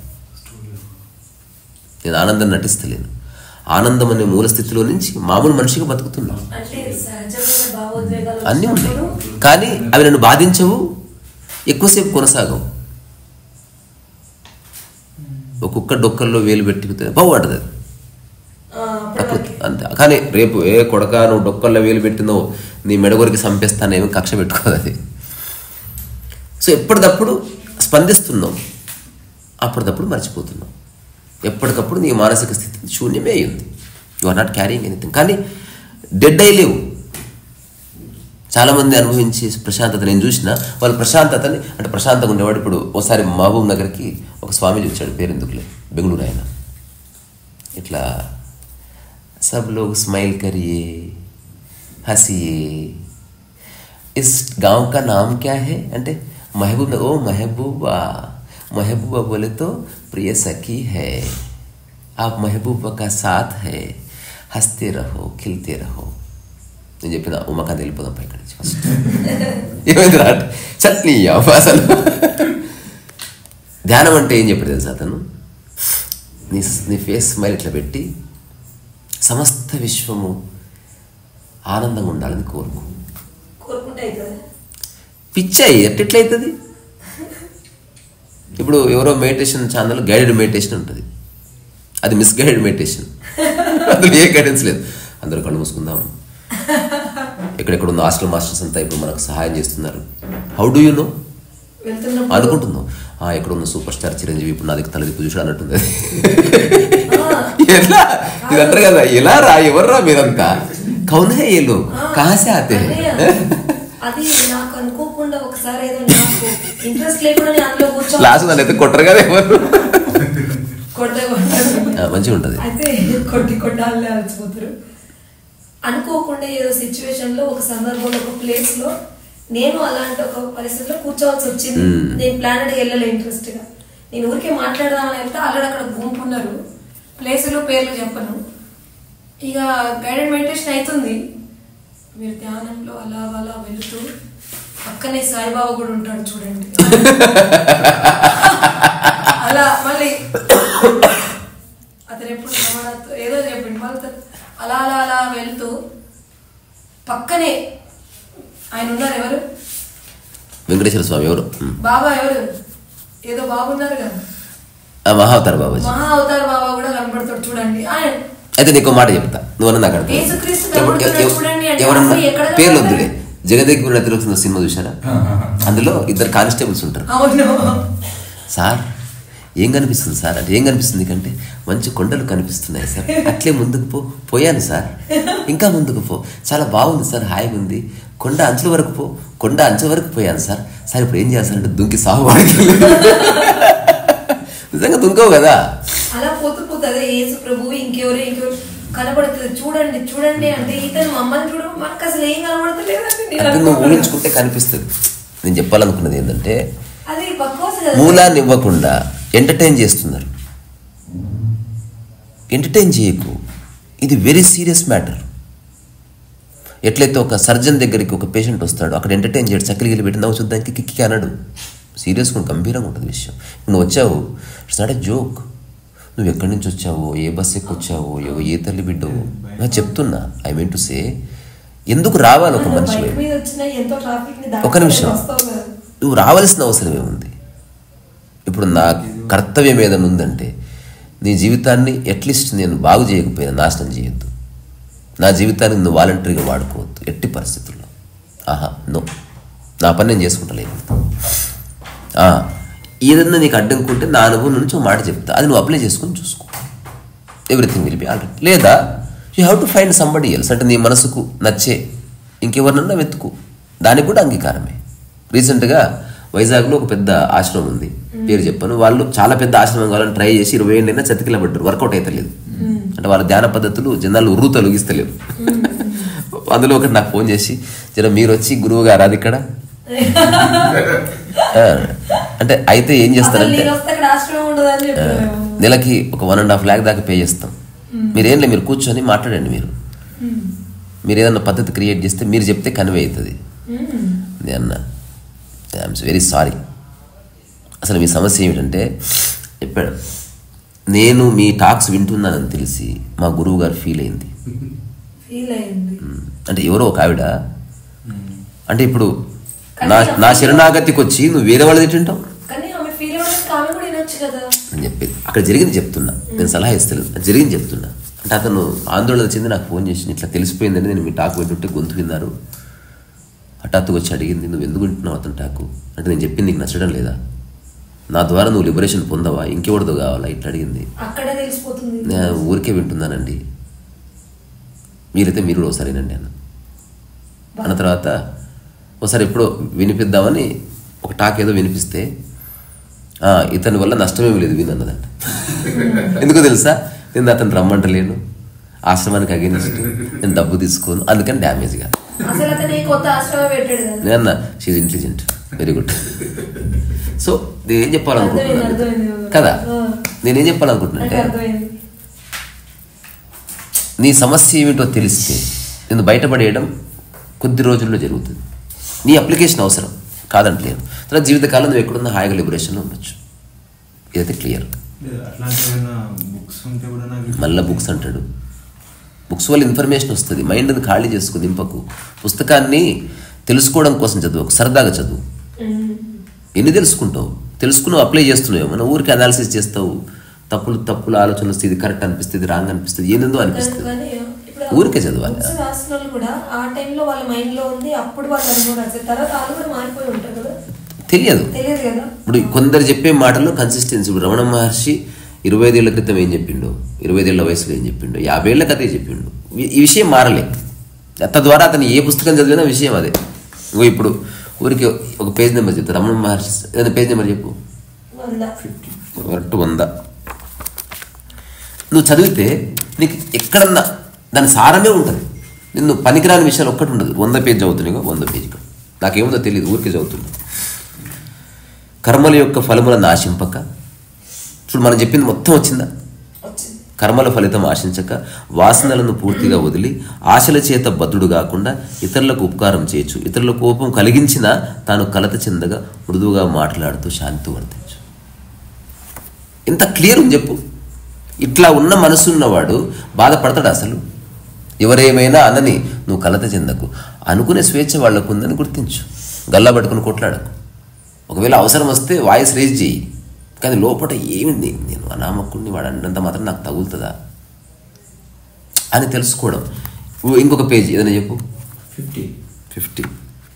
S1: నేను ఆనందం నటిస్తలేను ఆనందం అనే మూల స్థితిలో నుంచి మామూలు మనిషిగా బతుకుతున్నా
S4: అంటే సహజమైన భావోద్వేగాలు
S1: అన్నీ ఉన్నాయి
S4: వచ్చినప్పుడు
S1: కానీ అవి నన్ను బాధించవు ఎక్కువసేపు కొనసాగవు ఒక కుక్క డొక్కల్లో వేలు పెట్టుకుతే బాగుంటుంది అది
S4: ఆ, అప్పుడు
S1: ప్రకృతి అంతే కానీ రేపు ఏ కొడక నువ్వు డొక్కల్లో వేలు పెట్టిందో నీ మెడగొరికి చంపేస్తానేమో కక్ష పెట్టుకోదు అది సో ఎప్పటికప్పుడు స్పందిస్తున్నావు అప్పటికప్పుడు మర్చిపోతున్నావు ఎప్పటికప్పుడు నీ మానసిక స్థితి శూన్యమే అయ్యింది you are not carrying anything కానీ డెడ్ అయి లేవు చాలామంది అనుభవించి ప్రశాంతత నేను చూసిన వాళ్ళు ప్రశాంతతని అంటే ప్రశాంతంగా ఉండేవాడు ఇప్పుడు ఒకసారి మహబూబ్ నగర్కి ఒక స్వామి వచ్చాడు పేరు ఎందుకులే బెంగళూరు ఆయన ఇట్లా सब लोग स्माइल करिए हंसिए इस गांव का नाम क्या है అంటే महबूब ओ महबूबा महबूबा बोले तो प्रिय सखी है आप महबूबा का साथ है हंसते रहो खिलते रहो నేను చెప్పిన ఉమాకాంత్ వెళ్ళిపోదాం పైకి నుంచి ఫస్ట్ ఏమైంది రాట్ చట్నీ అసలు ధ్యానం అంటే ఏం చెప్పాడు తెలుసా అతను నీ నీ ఫేస్ స్మైల్ ఇట్లా పెట్టి సమస్త విశ్వము ఆనందంగా ఉండాలని కోరుకో
S4: కోరుకుంటే అవుతుంది
S1: పిచ్చాయి ఎట్లయితుంది ఇప్పుడు ఎవరో మెడిటేషన్ ఛానల్ గైడెడ్ మెడిటేషన్ ఉంటుంది అది మిస్గైడెడ్ మెడిటేషన్ అందులో ఏ గైడెన్స్ లేదు అందరూ కళ్ళు మూసుకుందాం ఎక్కడెక్కడ ఉన్న హాస్టల్ మాస్టర్స్ అంతా ఇప్పుడు మనకు సహాయం చేస్తున్నారు హౌ డూ యూ నో
S4: వెళ్తున్నప్పుడు
S1: అనుకుంటున్నాం ఆ ఎక్కడ ఉన్న సూపర్ స్టార్ చిరంజీవి ఇప్పుడు నా దగ్గర తలదిప్పు చూసాడు అన్నట్టుంది అది. ఎలా ఇది అంటారు కదా ఎలా రా ఎవర్రా మీరంతా కౌన్ హే ఏ లోగ్ కహా సే ఆతే హై?
S4: అదే, అది నాకు అనుకోకుండా ఒకసారి ఏదో నాకు ఇంట్రెస్ట్ లేకుండా నేను అందులో కూర్చో
S1: లాస్ట్ నన్ను అయితే కొట్టరు కదా ఎవరు
S4: కొడితే కొట్టారు
S1: ఆ, మంచిగా ఉంటుంది
S4: అయితే కొట్టి కొట్టాలే అలసిపోతారు అనుకోకుండా ఏదో సిచ్యువేషన్ లో ఒక సందర్భంలో ఒక ప్లేస్ లో నేను అలాంటి ఒక పరిస్థితిలో కూర్చోవాల్సి వచ్చింది
S1: మ్మ్.
S4: నేను ప్లానెట్ వెళ్ళలే ఇంట్రెస్ట్ గా నేను ఊరికే మాట్లాడదామని వెళ్తే ఆల్రెడీ అక్కడ గుంపు ఉన్నారు ప్లేసులు పేర్లు చెప్పను ఇక గైడెడ్ మెడిటేషన్ అవుతుంది మీరు ధ్యానంలో అలా అలా వెళుతూ పక్కనే సాయిబాబా కూడా ఉంటాడు చూడండి అలా మళ్ళీ అతను ఎప్పుడు సమానత్వ ఏదో చెప్పిండు మళ్ళీ త- అలా అలా అలా వెళ్తూ పక్కనే ఆయన ఉన్నారు ఎవరు
S1: వెంకటేశ్వర స్వామి ఎవరు ఉమ్.
S4: బాబా ఎవరు ఏదో బాబు ఉన్నారు కదా
S1: ఆ, మహావతార్ బాబాజీ
S4: మహా అవతార్ బాబా కూడా కనబడతాడు చూడండి ఆయన
S1: అయితే నీకు మాట చెప్తా నువ్వన్నా నాకు అర్థం
S4: యేసుక్రీస్తు
S1: ఎవ-
S4: కనబడుతున్నాడు
S1: ఎవ-
S4: చూడండి అంటే
S1: ఎవరన్నా
S4: అసలు ఎక్కడ
S1: పేర్లు
S4: కనబడాలి?
S1: వద్దులే జగదేగురు నదిలో సినిమా చూసారా అందులో ఇద్దరు కానిస్టేబుల్స్ ఉంటారు
S4: అవును
S1: సార్ ఏం కనిపిస్తుంది సార్ అంటే ఏం కనిపిస్తుంది కంటే మంచి కొండలు కనిపిస్తున్నాయి సార్ అట్లే ముందుకు పో పోయాను సార్ ఇంకా ముందుకు పో చాలా బాగుంది సార్ హాయిగా ఉంది కొండ అంచుల వరకు పో కొండ అంచు వరకు పోయాను సార్ సార్ ఇప్పుడు ఏం చేస్తారంటే దుంకి సాగు నిజంగా దుంకవు కదా
S4: అలా పోతూ పోతూ అదే యేసు ప్రభు ఇంకెవరు ఇంకెవరు కనబడుతుంది చూడండి చూడండి అంటే ఇతను మమ్మల్ని చూడ మనకు అసలు ఏం కనబడతలేదండి నేను
S1: అంటే నువ్వు
S4: అనుకున్నాను.
S1: ఊహించుకుంటే కనిపిస్తుంది నేను చెప్పాలనుకున్నది ఏంటంటే
S4: అది పక్కోస కదా
S1: మూలాన్ని ఇవ్వకుండా ఎంటర్టైన్ చేస్తున్నారు ఎంటర్టైన్ చేయకు ఇది వెరీ సీరియస్ మ్యాటర్ ఎట్లయితే ఒక సర్జన్ దగ్గరికి ఒక పేషెంట్ వస్తాడు అక్కడ ఎంటర్టైన్ చేయడు చక్కలి గిలి పెట్టి నవ్వు చూద్దానికి కిక్కి అనడు సీరియస్గా గంభీరంగా ఉంటుంది విషయం నువ్వు వచ్చావు ఇట్స్ నాట్ ఎ జోక్ నువ్వు ఎక్కడి నుంచి వచ్చావో ఏ బస్ ఎక్కి వచ్చావో ఏ ఏ తల్లి బిడ్డవో నేను చెప్తున్నా ఐ మీన్ టు సే ఎందుకు రావాలి ఒక మనిషి
S4: బైక్ మీద వచ్చిన ఎంతో ట్రాఫిక్ ని
S1: ఒక నిమిషం
S4: వస్తావు కదా
S1: నువ్వు రావాల్సిన అవసరం ఏముంది ఇప్పుడు నా కర్తవ్యం ఏదైనా ఉందంటే నీ జీవితాన్ని అట్లీస్ట్ నేను బాగు చేయకపోయినా నాశనం చేయొద్దు నా జీవితాన్ని నువ్వు వాలంటరీగా వాడుకోవద్దు ఎట్టి పరిస్థితుల్లో ఆహా నో నా పని నేను చేసుకుంటలేను ఆ, ఏదన్నా నీకు అడ్డంకుంటే నా అనుభవం నుంచి ఒక మాట చెప్తా అది నువ్వు అప్లై చేసుకొని చూసుకో ఎవ్రీథింగ్ విల్ బి ఆల్రెడీ లేదా you have to find somebody else అంటే నీ మనసుకు నచ్చే ఇంకెవరినన్నా వెతుకు దానికి కూడా అంగీకారమే రీసెంట్గా వైజాగ్లో ఒక పెద్ద ఆశ్రమం ఉంది పేరు చెప్పాను వాళ్ళు చాలా పెద్ద ఆశ్రమం కావాలని ట్రై చేసి ఇరవై ఏళ్ళైనా చతికిల పడ్డారు వర్కౌట్ అయితే లేదు అంటే వాళ్ళ ధ్యాన పద్ధతులు జనాలు ఉర్రు తొలగిస్తలేవు అందులో ఒకటి నాకు ఫోన్ చేసి జర మీరు వచ్చి గురువు గారు అది ఇక్కడ ఆ, అంటే అయితే ఏం
S4: అసలు
S1: చేస్తారంటే
S4: నేను వస్తే అక్కడ ఆశ్రమం ఉండదని
S1: ఆ,
S4: చెప్పాను
S1: నెలకి ఒక వన్ అండ్ హాఫ్ ల్యాక్ దాకా పే చేస్తాం మీరేం లేదు మీరు కూర్చొని మాట్లాడండి మీరు మీరు ఏదన్నా పద్ధతి క్రియేట్ చేస్తే మీరు చెప్తే కన్వే అవుతుంది నేను అన్నా ఐఎమ్ వెరీ సారీ అసలు మీ సమస్య ఏమిటంటే చెప్పాడు నేను మీ టాక్స్ వింటున్నానని తెలిసి మా గురువు గారు ఫీల్ అయింది
S4: ఫీల్ అయింది
S1: ఉమ్, అంటే ఎవరో ఒక ఆవిడ అంటే ఇప్పుడు నా నా శరణాగతికి వచ్చి నువ్వు వేరే వాళ్ళది తింటావు
S4: కానీ ఆమె ఫీల్ అవ్వడానికి ఆమె కూడా వినొచ్చు కదా
S1: అని చెప్పేది అక్కడ జరిగింది చెప్తున్నా నేను సలహా ఇస్తలేదు అది జరిగింది చెప్తున్నా అంటే అతను ఆందోళన చెంది నాకు ఫోన్ చేసి ఇట్లా తెలిసిపోయిందని నేను మీ టాక్ వింటుంటే గొంతు విన్నారు హఠాత్తుగా వచ్చి అడిగింది నువ్వు ఎందుకు వింటున్నావు అతను టాకు అంటే నేను చెప్పింది నీకు నచ్చడం లేదా నా ద్వారా నువ్వు లిబరేషన్ పొందవా ఇంకెవరిదో కావాలా ఇట్లా అడిగింది
S4: అక్కడే తెలిసిపోతుంది
S1: నేను ఊరికే వింటున్నానండి మీరైతే మీరు కూడా ఒకసారినండి అన్న అన్న తర్వాత ఒకసారి ఎప్పుడో వినిపిద్దామని ఒక టాక్ ఏదో వినిపిస్తే "ఆ, ఇతని వల్ల నష్టమేమి లేదు విని అన్నదంట ఎందుకో తెలుసా నేను అతను రమ్మంటలేను ఆశ్రమానికి అగేనిస్ట్ నేను డబ్బు తీసుకోను అందుకని డ్యామేజ్ కాదు
S4: అసలు అతను ఈ కొత్త ఆశ్రమం పెట్టాడు కదా
S1: నేను అన్న she's intelligent very good so నేను ఏం చెప్పాలనుకుంటున్నాను
S4: అర్థమైంది, అర్థమైంది.
S1: కదా
S4: ఆ.
S1: నేనేం
S4: నాకు
S1: చెప్పాలనుకుంటున్నానంటే
S4: అర్థమైంది
S1: నీ సమస్య ఏమిటో తెలిస్తే నేను బయటపడేయడం కొద్ది రోజుల్లో జరుగుతుంది నీ అప్లికేషన్ అవసరం కాదంటలేను తర్వాత జీవితకాలం నువ్వు ఎక్కడున్నా హాయిగా లిబరేషన్లో ఉండొచ్చు ఇదైతే క్లియర్
S3: లేదు, అట్లాంటి ఏమైనా బుక్స్ ఉంటే కూడా నాకు
S1: మళ్ళీ బుక్స్ అంటాడు బుక్స్ వల్ల ఇన్ఫర్మేషన్ వస్తుంది మైండ్ని ఖాళీ చేసుకో దింపకు పుస్తకాన్ని తెలుసుకోవడం కోసం చదువు సరదాగా చదువు ఎన్ని తెలుసుకుంటావు తెలుసుకున్నావు అప్లై చేస్తున్నావు మన ఊరికి అనాలిసిస్ చేస్తావు తప్పులు తప్పులు ఆలోచన వస్తే ఇది కరెక్ట్ అనిపిస్తుంది రాంగ్ అనిపిస్తుంది ఏందో అనిపిస్తుంది
S4: కానీ ఇప్పుడు
S1: ఊరికే చదవాలి.
S4: books రాసిన వాళ్ళు కూడా ఆ టైంలో వాళ్ళ మైండ్ లో ఉంది అప్పుడు వాళ్ళు అనుభవం రాశారు తర్వాత వాళ్ళు కూడా మారిపోయి ఉంటారు కదా
S1: తెలియదు
S4: తెలియదు కదా
S1: ఇప్పుడు కొందరు చెప్పే మాటల్లో కన్సిస్టెన్సీ ఇప్పుడు రమణ మహర్షి ఇరవై ఐదేళ్ల క్రితం ఏం చెప్పిండు ఇరవై ఐదేళ్ల వయసులో ఏం చెప్పిండు యాభై ఏళ్ళ కథే చెప్పిండు ఈ- ఈ విషయం మారలే తద్వారా అతను ఏ పుస్తకం చదివినా విషయం అదే ఇగో ఇప్పుడు ఊరికి ఒక పేజ్ నెంబర్ చెప్తా రమణ మహర్షి ఏదైనా పేజ్ నెంబర్ చెప్పు
S4: వంద
S1: కరెక్ట్ వంద నువ్వు చదివితే నీకు ఎక్కడన్నా దాని సారమే ఉంటుంది నిన్ను పనికిరాని విషయాలు ఒక్కటి ఉండదు వంద పేజ్ చదువుతున్నాయి వంద పేజీ నాకేముందో తెలియదు ఊరికే చదువుతున్నా కర్మల యొక్క ఫలములను ఆశింపక చూడు మనం చెప్పింది మొత్తం వచ్చిందా
S4: వచ్చింది
S1: కర్మల ఫలితం ఆశించక వాసనలను పూర్తిగా వదిలి ఆశల చేత బద్దుడు కాకుండా ఇతరులకు ఉపకారం చేయొచ్చు ఇతరుల కోపం కలిగించినా తాను కలత చెందగా మృదువుగా మాట్లాడుతూ శాంతి వర్తించు ఇంత క్లియర్ ఉంది చెప్పు ఇట్లా ఉన్న మనసున్నవాడు బాధపడతాడు అసలు ఎవరేమైనా అనని నువ్వు కలత చెందకు అనుకునే స్వేచ్ఛ వాళ్ళకు ఉందని గుర్తించు గల్లా పట్టుకుని కొట్లాడకు ఒకవేళ అవసరం వస్తే వాయిస్ రేజ్ చేయి కానీ లోపల ఏమి నే- నేను అనామకుడిని వాడు అన్నంత మాత్రం నాకు తగులుతుందా అని తెలుసుకోవడం ఓ ఇంకొక పేజీ ఏదైనా చెప్పు
S2: ఫిఫ్టీ
S1: ఫిఫ్టీ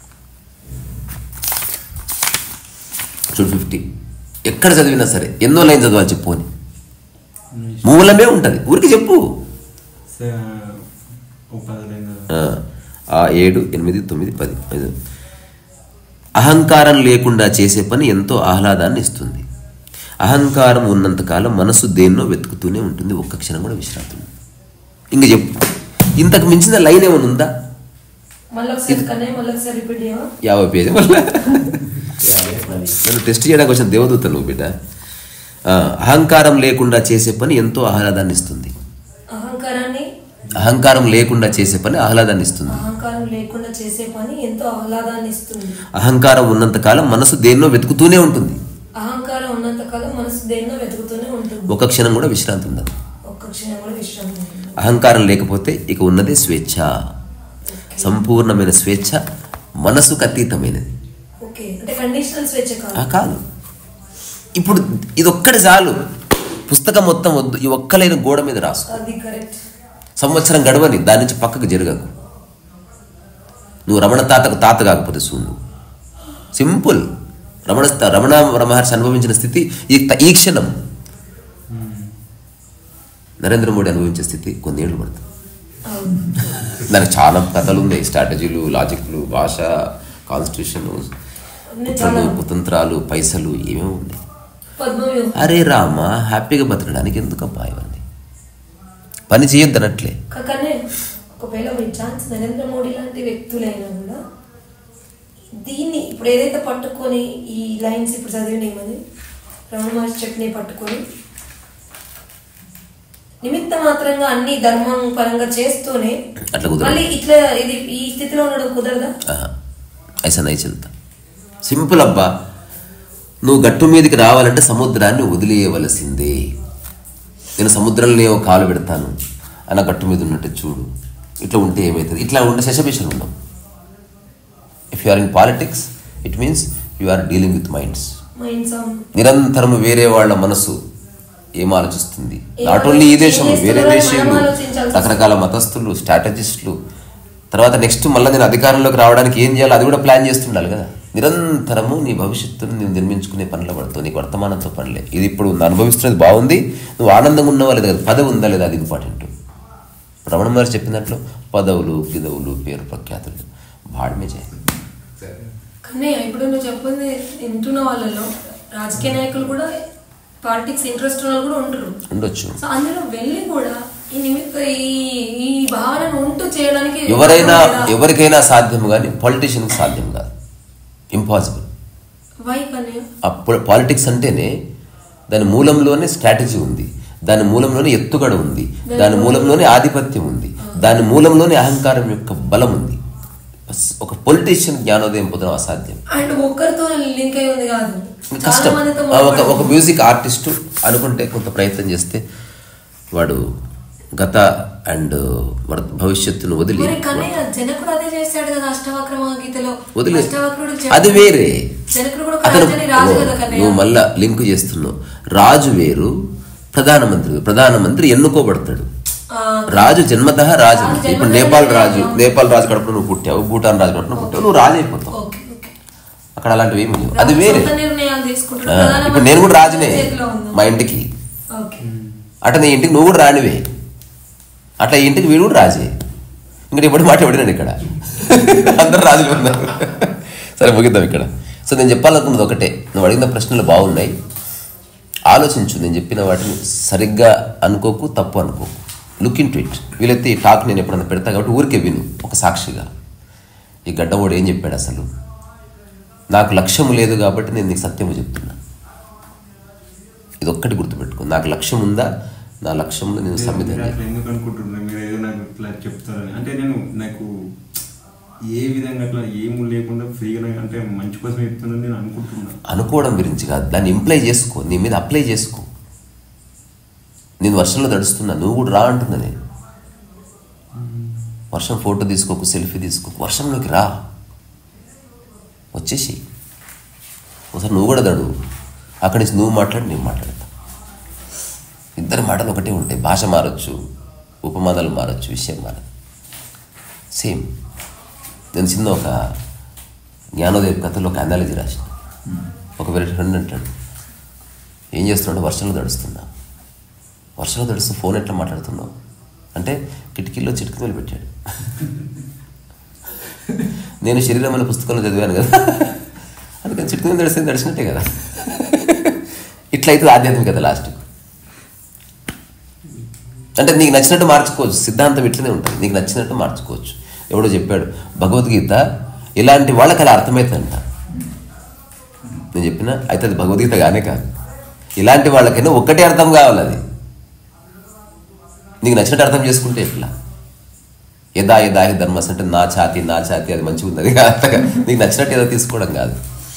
S1: చూడు ఫిఫ్టీ ఎక్కడ చదివినా సరే ఎన్నో లైన్ చదవాలి చెప్పు అని మూలమే ఉంటుంది ఊరికి చెప్పు
S3: సే- ఒక పదలైన
S1: ఆ, ఆ ఏడు ఎనిమిది తొమ్మిది పది ఐదు అహంకారం లేకుండా చేసే పని ఎంతో ఆహ్లాదాన్ని ఇస్తుంది అహంకారం ఉన్నంతకాలం మనసు దేన్నో వెతుకుతూనే ఉంటుంది ఒక్క క్షణం కూడా విశ్రాంతి ఉండదు. ఇంక చెప్పు ఇంతకు మించిన లైన్ ఏమైనా ఉందా
S4: మళ్ళీ ఒకసారి కన్నా మళ్ళీ ఒకసారి రిపీట్ చేయవా
S1: యాభై పేజీ మళ్ళీ
S2: యాభై పది
S1: నన్ను టెస్ట్ చేయడానికి వచ్చిన దేవదూత నువ్వు బిడ్డ ఆ, అహంకారం లేకుండా చేసే పని ఎంతో ఆహ్లాదాన్ని ఇస్తుంది
S4: అహంకారాన్ని
S1: అహంకారం లేకుండా చేసే పని ఆహ్లాదాన్ని ఇస్తుంది
S4: అహంకారం లేకుండా చేసే పని ఎంతో ఆహ్లాదాన్ని ఇస్తుంది
S1: అహంకారం ఉన్నంతకాలం మనసు దేన్నో వెతుకుతూనే ఉంటుంది
S4: అహంకారం ఉన్నంతకాలం మనసు దేన్నో వెతుకుతూనే ఉంటుంది
S1: ఒక క్షణం కూడా విశ్రాంతి ఉండదు
S4: ఒక్క క్షణం కూడా విశ్రాంతి ఉంటుంది
S1: అహంకారం లేకపోతే ఇక ఉన్నదే స్వేచ్ఛ సంపూర్ణమైన స్వేచ్ఛ మనసుకు అతీతమైనది
S4: ఓకే అంటే కండిషనల్ స్వేచ్ఛ
S1: ఆ
S4: కాదు
S1: కాదు ఇప్పుడు ఇది ఒక్కటి చాలు పుస్తకం మొత్తం వద్దు ఈ ఒక్కలైన గోడ మీద రాసుకో
S4: అది కరెక్ట్
S1: సంవత్సరం గడవని దాని నుంచి పక్కకు జరగకు నువ్వు రమణ తాతకు తాత కాకపోతే చూడు సింపుల్ రమణ రమణ మహర్షి అనుభవించిన స్థితి ఈ ఈ క్షణం నరేంద్ర మోడీ అనుభవించే స్థితి కొన్నేళ్ళు పడుతుంది
S4: అవును
S1: దానికి చాలా కథలు ఉన్నాయి స్ట్రాటజీలు లాజిక్లు భాష కాన్స్టిట్యూషన్
S4: అన్ని చాలా
S1: కుట్రలు కుతంత్రాలు పైసలు ఏమేమి ఉన్నాయి
S4: పద్మవ్యూహం
S1: అరే రామ హ్యాపీగా బతకడానికి ఎందుకబ్బా ఇవన్నీ పని చేయొద్దనట్లే
S4: కానీ ఒకవేళ బై ఛాన్స్ నరేంద్ర మోడీ లాంటి వ్యక్తులైనా కూడా దీన్ని ఇప్పుడు ఏదైతే పట్టుకొని ఈ లైన్స్ ఇప్పుడు చదివినాయి రమణ మహర్షి చెప్పినవి పట్టుకొని నిమిత్త మాత్రంగా అన్ని ధర్మం పరంగా చేస్తూనే
S1: అట్లా కుదరదు.
S4: మళ్ళీ ఇట్లా ఇది ఈ స్థితిలో ఉండడం కుదరదా
S1: ఆహా. ఐసా నై చెల్తా సింపుల్ అబ్బా నువ్వు గట్టు మీదకి రావాలంటే సముద్రాన్ని వదిలేయవలసిందే నేను సముద్రంలో ఏవో కాలు పెడతాను అన్న గట్టు మీద ఉన్నట్టు చూడు ఇట్లా ఉంటే ఏమవుతుంది ఇట్లా ఉండే శశభిషలు ఉండవు if you are in politics it means you are dealing with minds
S4: mind సాంగ్
S1: నిరంతరం వేరే వాళ్ళ మనసు ఏం ఆలోచిస్తుంది
S4: ఏం
S1: నాట్ ఓన్లీ ఈ దేశం
S4: ఆలోచిస్తుంది,
S1: వేరే
S4: మనం
S1: దేశీయులు
S4: ఆలోచించాల్సి
S1: రకరకాల మతస్థులు స్ట్రాటజిస్టులు తర్వాత నెక్స్ట్ మళ్ళీ నేను అధికారంలోకి రావడానికి ఏం చేయాలో అది కూడా ప్లాన్ చేస్తుండాలి కదా నిరంతరము నీ భవిష్యత్తును నేను నిర్మించుకునే పనిలో పడుతావు నీకు వర్తమానంతో పనిలే ఇది ఇప్పుడు నువ్వు అనుభవిస్తున్నది బాగుంది నువ్వు ఆనందంగా ఉన్నావా లేదా కదా పదవి ఉందా లేదా అది ఇంపార్టెంట్ రమణ మహర్షి చెప్పినట్లు పదవులు గిదవులు పేరు ప్రఖ్యాతులు వాడమే చేయాలి
S4: కానీ ఇప్పుడు నువ్వు చెప్పింది వింటున్న వాళ్ళలో రాజకీయ నాయకులు కూడా పాలిటిక్స్ ఇంట్రెస్ట్ ఉన్న వాళ్ళు కూడా ఉంటారు
S1: ఉండొచ్చు
S4: సో అందులో వెళ్ళి కూడా ఈ నిమిత్త ఈ ఈ భావనను ఉంటూ చేయడానికి
S1: ఎవరైనా ఎవరికైనా సాధ్యం కానీ పొలిటీషియన్కి సాధ్యం కాదు ఇంపాసిబుల్
S4: వై కన్నయ్య
S1: అప్పుడు పాలిటిక్స్ అంటేనే దాని మూలంలోనే స్ట్రాటజీ ఉంది దాని మూలంలోనే ఎత్తుగడ ఉంది దాని మూలంలోనే ఆధిపత్యం ఉంది దాని మూలంలోనే అహంకారం యొక్క బలం ఉంది ఒక పొలిటీషియన్ జ్ఞానోదయం పొందడం అసాధ్యం
S4: అండ్ ఒక్కరితో లింక్ అయి ఉంది కాదు చాలా
S1: కష్టం
S4: మందితో
S1: ఆ, ఒక ఒక
S4: మాట్లాడుతుంది.
S1: మ్యూజిక్ ఆర్టిస్టు అనుకుంటే కొంత ప్రయత్నం చేస్తే వాడు గత అండ్ భవిష్యత్తును వదిలి
S4: మరి కన్నయ్య జనకుడు అదే చేశాడు కదా అష్టవక్రమ గీతలో
S1: వదిలే
S4: అష్టవక్రుడు
S1: అది వేరే
S4: జనకుడు కూడా ఒక
S1: అతను
S4: రాజధాని రాజు కదా కన్నయ్య
S1: నువ్వు మళ్ళా లింక్ చేస్తున్నావు రాజు వేరు ప్రధానమంత్రి వేరు. ప్రధానమంత్రి ఎన్నుకోబడతాడు
S4: ఆ,
S1: రాజు జన్మత రాజు
S4: రాజు
S1: ఇప్పుడు
S4: జన్మతః
S1: నేపాల్
S4: రాజు.
S1: రాజు నేపాల్ రాజు కడుపున నువ్వు పుట్టావు భూటాన్ రాజు కడుపున పుట్టావు నువ్వు రాజు అయిపోతావు
S4: ఓకే ఓకే
S1: అక్కడ అలాంటివి ఏమి లేవు అది వేరే
S4: సొంత నిర్ణయాలు తీసుకుంటాడు
S1: ఆ,
S4: ప్రధానమంత్రి
S1: ఇప్పుడు నేను కూడా రాజునే
S4: చేతిలో ఉంది.
S1: మా ఇంటికి
S4: ఓకే
S1: అట్ట నీ ఇంటికి నువ్వు కూడా రానివే అట్లా ఈ ఇంటికి వీడు కూడా రాజే ఇంకా ఎప్పుడు మాట పడినాను ఇక్కడ అందరు రాజులు ఉన్నారు సరే ముగిద్దాం ఇక్కడ సో నేను చెప్పాలనుకున్నది ఒకటే నువ్వు అడిగిన ప్రశ్నలు బాగున్నాయి ఆలోచించు నేను చెప్పిన వాటిని సరిగ్గా అనుకోకు తప్పు అనుకోకు లుక్ ఇన్ టు ఇట్ వీలైతే ఈ టాక్ నేను ఎప్పుడైనా పెడతా కాబట్టి ఊరికే విను ఒక సాక్షిగా ఈ గడ్డవాడు ఏం చెప్పాడు అసలు నాకు లక్ష్యం లేదు కాబట్టి నేను నీకు సత్యము చెప్తున్నా ఇది ఒక్కటి గుర్తుపెట్టుకో నాకు లక్ష్యం ఉందా నా లక్ష్యంలో నేను
S3: మీరు
S1: సంవిధానం
S3: అట్లా ఎందుకు అనుకుంటున్నారు మీరు ఏదో నాకు ఇట్లా చెప్తారని అంటే నేను నాకు ఏ విధంగా అట్లా ఏమీ లేకుండా ఫ్రీగా నాకు అంటే మంచి కోసం చెప్తున్నాను నేను అనుకుంటున్నాను
S1: అనుకోవడం గురించి కాదు దాన్ని ఇంప్లై చేసుకో నీ మీద అప్లై చేసుకో నేను వర్షంలో తడుస్తున్నా నువ్వు కూడా రా అంటున్నా నేను వర్షం ఫోటో తీసుకోకు సెల్ఫీ తీసుకోకు వర్షంలోకి రా వచ్చేసి ఒకసారి నువ్వు కూడా దడు అక్కడి నుంచి నువ్వు మాట్లాడి నేను మాట్లాడతా ఇద్దరి మాటలు ఒకటే ఉంటాయి భాష మారచ్చు ఉపమానాలు మారచ్చు విషయం మారదు సేమ్ నేను చిన్న ఒక జ్ఞానోదయ కథలో ఒక అనాలజీ రాసిన ఒక వేరే ఫ్రెండ్ అంటాడు ఏం చేస్తున్నాడు వర్షంలో తడుస్తున్నా వర్షంలో తడుస్తూ ఫోన్ ఎట్లా మాట్లాడుతున్నావు అంటే కిటికీలో చిటికి వేలు పెట్టాడు నేను శరీరం అనే పుస్తకంలో చదివాను కదా అందుకని చిటికి మీద తడిస్తే తడిచినట్టే కదా ఇట్లయితే ఆధ్యాత్మికత లాస్ట్ అంటే నీకు నచ్చినట్టు మార్చుకోవచ్చు సిద్ధాంతం ఇట్లనే ఉంటుంది నీకు నచ్చినట్టు మార్చుకోవచ్చు ఎవడో చెప్పాడు భగవద్గీత ఇలాంటి వాళ్ళకి అలా అర్థమవుతుందంట నేను చెప్పిన అయితే అది భగవద్గీత కానే కాదు ఇలాంటి వాళ్ళకైనా ఒక్కటే అర్థం కావాలి అది నీకు నచ్చినట్టు అర్థం చేసుకుంటే ఎట్లా యదా యదా హి ధర్మస్ అంటే నా ఛాతి నా ఛాతి అది మంచిగా ఉంది అది కాదు అంతగా నీకు నచ్చినట్టు ఏదో తీసుకోవడం కాదు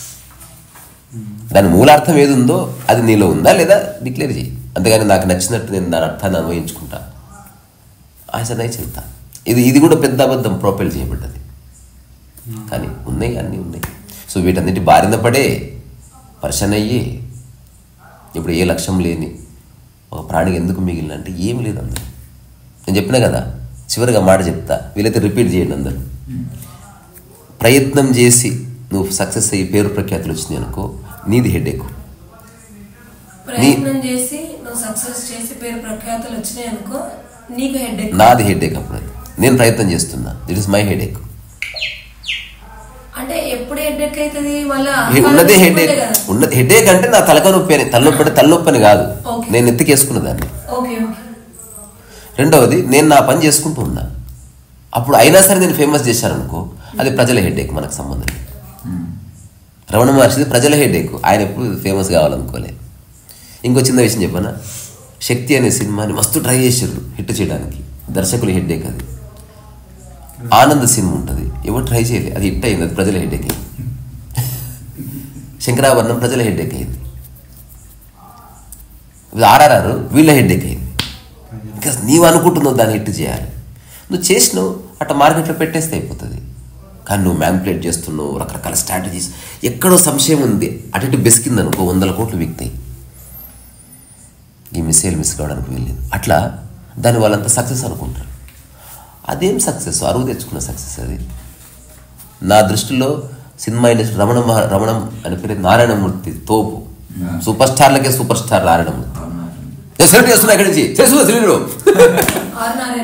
S1: దాని మూలార్థం ఏది ఉందో అది నీలో ఉందా లేదా డిక్లేర్ చేయి అంతేగాని నాకు నచ్చినట్టు నేను దాని అర్థాన్ని అన్వయించుకుంటా ఆశనై చెప్తా ఇది ఇది కూడా పెద్ద అబద్ధం ప్రొపైల్ చేయబడ్డది కానీ ఉన్నాయి అన్నీ ఉన్నాయి సో వీటన్నిటి బారిన పడే పరిశన్ అయ్యి ఇప్పుడు ఏ లక్ష్యం లేని ఒక ప్రాణికి ఎందుకు మిగిలిన అంటే ఏమి లేదు అందరూ నేను చెప్పినా కదా చివరిగా మాట చెప్తా వీలైతే రిపీట్ చేయండి అందరూ ప్రయత్నం చేసి నువ్వు సక్సెస్ అయ్యి పేరు ప్రఖ్యాతులు వచ్చినాయి అనుకో నీది హెడేక్
S4: ప్రయత్నం చేసి నువ్వు సక్సెస్ చేసి పేరు ప్రఖ్యాతులు వచ్చినాయి అనుకో నీకు హెడ్
S1: నాది హెడేక్ అప్పుడు అది. నేను ప్రయత్నం చేస్తున్నా దిట్ ఇస్ మై హెడేక్
S4: అంటే ఎప్పుడు హెడ్ అవుతుంది మళ్ళా
S1: ఉన్నదే
S4: అహంకారం
S1: హెడేక్
S4: తీసుకుంటే కదా.
S1: ఉన్నది హెడేక్ అంటే నా తలక నొప్పి అని తలనొప్పి అంటే తలనొప్పి అని కాదు
S4: Okay.
S1: నేను ఎత్తికేసుకున్న దాన్ని
S4: ఓకే ఓకే
S1: రెండవది నేను నా పని చేసుకుంటూ ఉన్నా అప్పుడు అయినా సరే నేను ఫేమస్ చేశాను అనుకో అది ప్రజల హెడేక్ మనకు సంబంధం లేదు. రమణ మహర్షిది ప్రజల హెడేక్ ఆయన ఎప్పుడు ఫేమస్ కావాలనుకోలే ఇంకో చిన్న విషయం చెప్పనా శక్తి అనే సినిమాని మస్తు ట్రై చేసారు హిట్ చేయడానికి దర్శకులు హెడ్డేక్ అది ఆనంద్ సినిమా ఉంటుంది ఎవరు ట్రై చేయలేదు అది హిట్ అయింది అది ప్రజల హెడ్డేక్ అయింది శంకరాభరణం ప్రజల హెడ్డేక్ అయింది ఆర్ఆర్ఆర్ వీళ్ళ హెడ్డేక్ అయింది బికాస్ నీవు అనుకుంటున్నావు దాన్ని హిట్ చేయాలి నువ్వు చేసినావు అట్లా మార్కెట్లో పెట్టేస్తే అయిపోతుంది కానీ నువ్వు మ్యాన్పులేట్ చేస్తున్నావు రకరకాల స్ట్రాటజీస్ ఎక్కడో సంశయం ఉంది అటు ఇటు బెసికింది అనుకో వందల కోట్లు విక్తాయి ఈ మిసైల్ మిస్ కావడానికి వెళ్ళింది అట్లా దాని వాళ్ళంతా సక్సెస్ అనుకుంటారు అదేం సక్సెస్ అరువు తెచ్చుకున్న సక్సెస్ అది నా దృష్టిలో సినిమా ఇండస్ట్రీ రమణ మహా రమణం అని పేరు నారాయణమూర్తి తోపు సూపర్ స్టార్లకే సూపర్ స్టార్ నారాయణమూర్తి నేను సెలెక్ట్ చేస్తున్నా ఇక్కడి నుంచి చేస్తున్నా సిలిండరు
S4: ఆర్ నారాయణ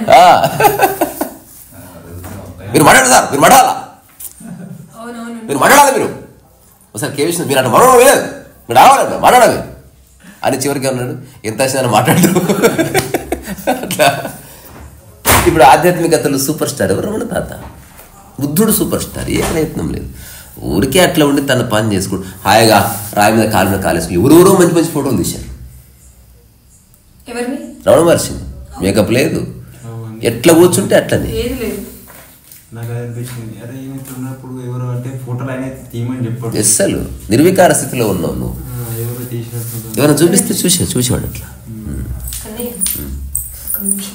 S1: మీరు మాట్లాడారు సార్ మీరు మాట్లాడాలా
S4: అవునవును
S1: మీరు మాట్లాడాలి మీరు ఒకసారి కే విష్ణు మీరు అట్లా మాట్లాడడం లేదు మీరు రావాలి మీరు మాట్లాడాలి అని చివరికి అన్నాడు ఎంత వచ్చినా మాట్లాడు అట్లా ఇప్పుడు ఆధ్యాత్మికతలో సూపర్ స్టార్ ఎవరు రమణ తాత బుద్ధుడు సూపర్ స్టార్ ఏ ప్రయత్నం లేదు ఊరికే అట్లా ఉండి తన పని చేసుకుంటూ హాయిగా రాయి మీద కాలు మీద కాలేసుకుని ఎవరెవరో మంచి మంచి ఫోటోలు తీశారు
S4: ఎవరిని
S1: రమణ మహర్షిని మేకప్ లేదు ఎట్లా కూర్చుంటే అట్లనే
S4: ఏది లేదు
S3: నాకు అది అనిపించింది అరే ఈయన ఇట్లా ఉన్నప్పుడు ఎవరు అంటే ఫోటోలు అయినా తీయమని చెప్పాడు
S1: అస్సలు నిర్వికార స్థితిలో ఉన్నావు నువ్వు
S3: ఆ, ఎవరు తీసినట్టు
S1: ఎవరైనా చూపిస్తే చూసా చూసేవాడు అట్లా
S4: అన్నయ్య ఒక్క నిమిషం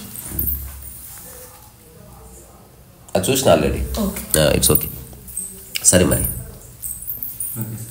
S1: అది చూసిన ఆల్రెడీ
S4: ఓకే
S1: ఇట్స్ ఓకే సరే మరి
S3: ఓకే సార్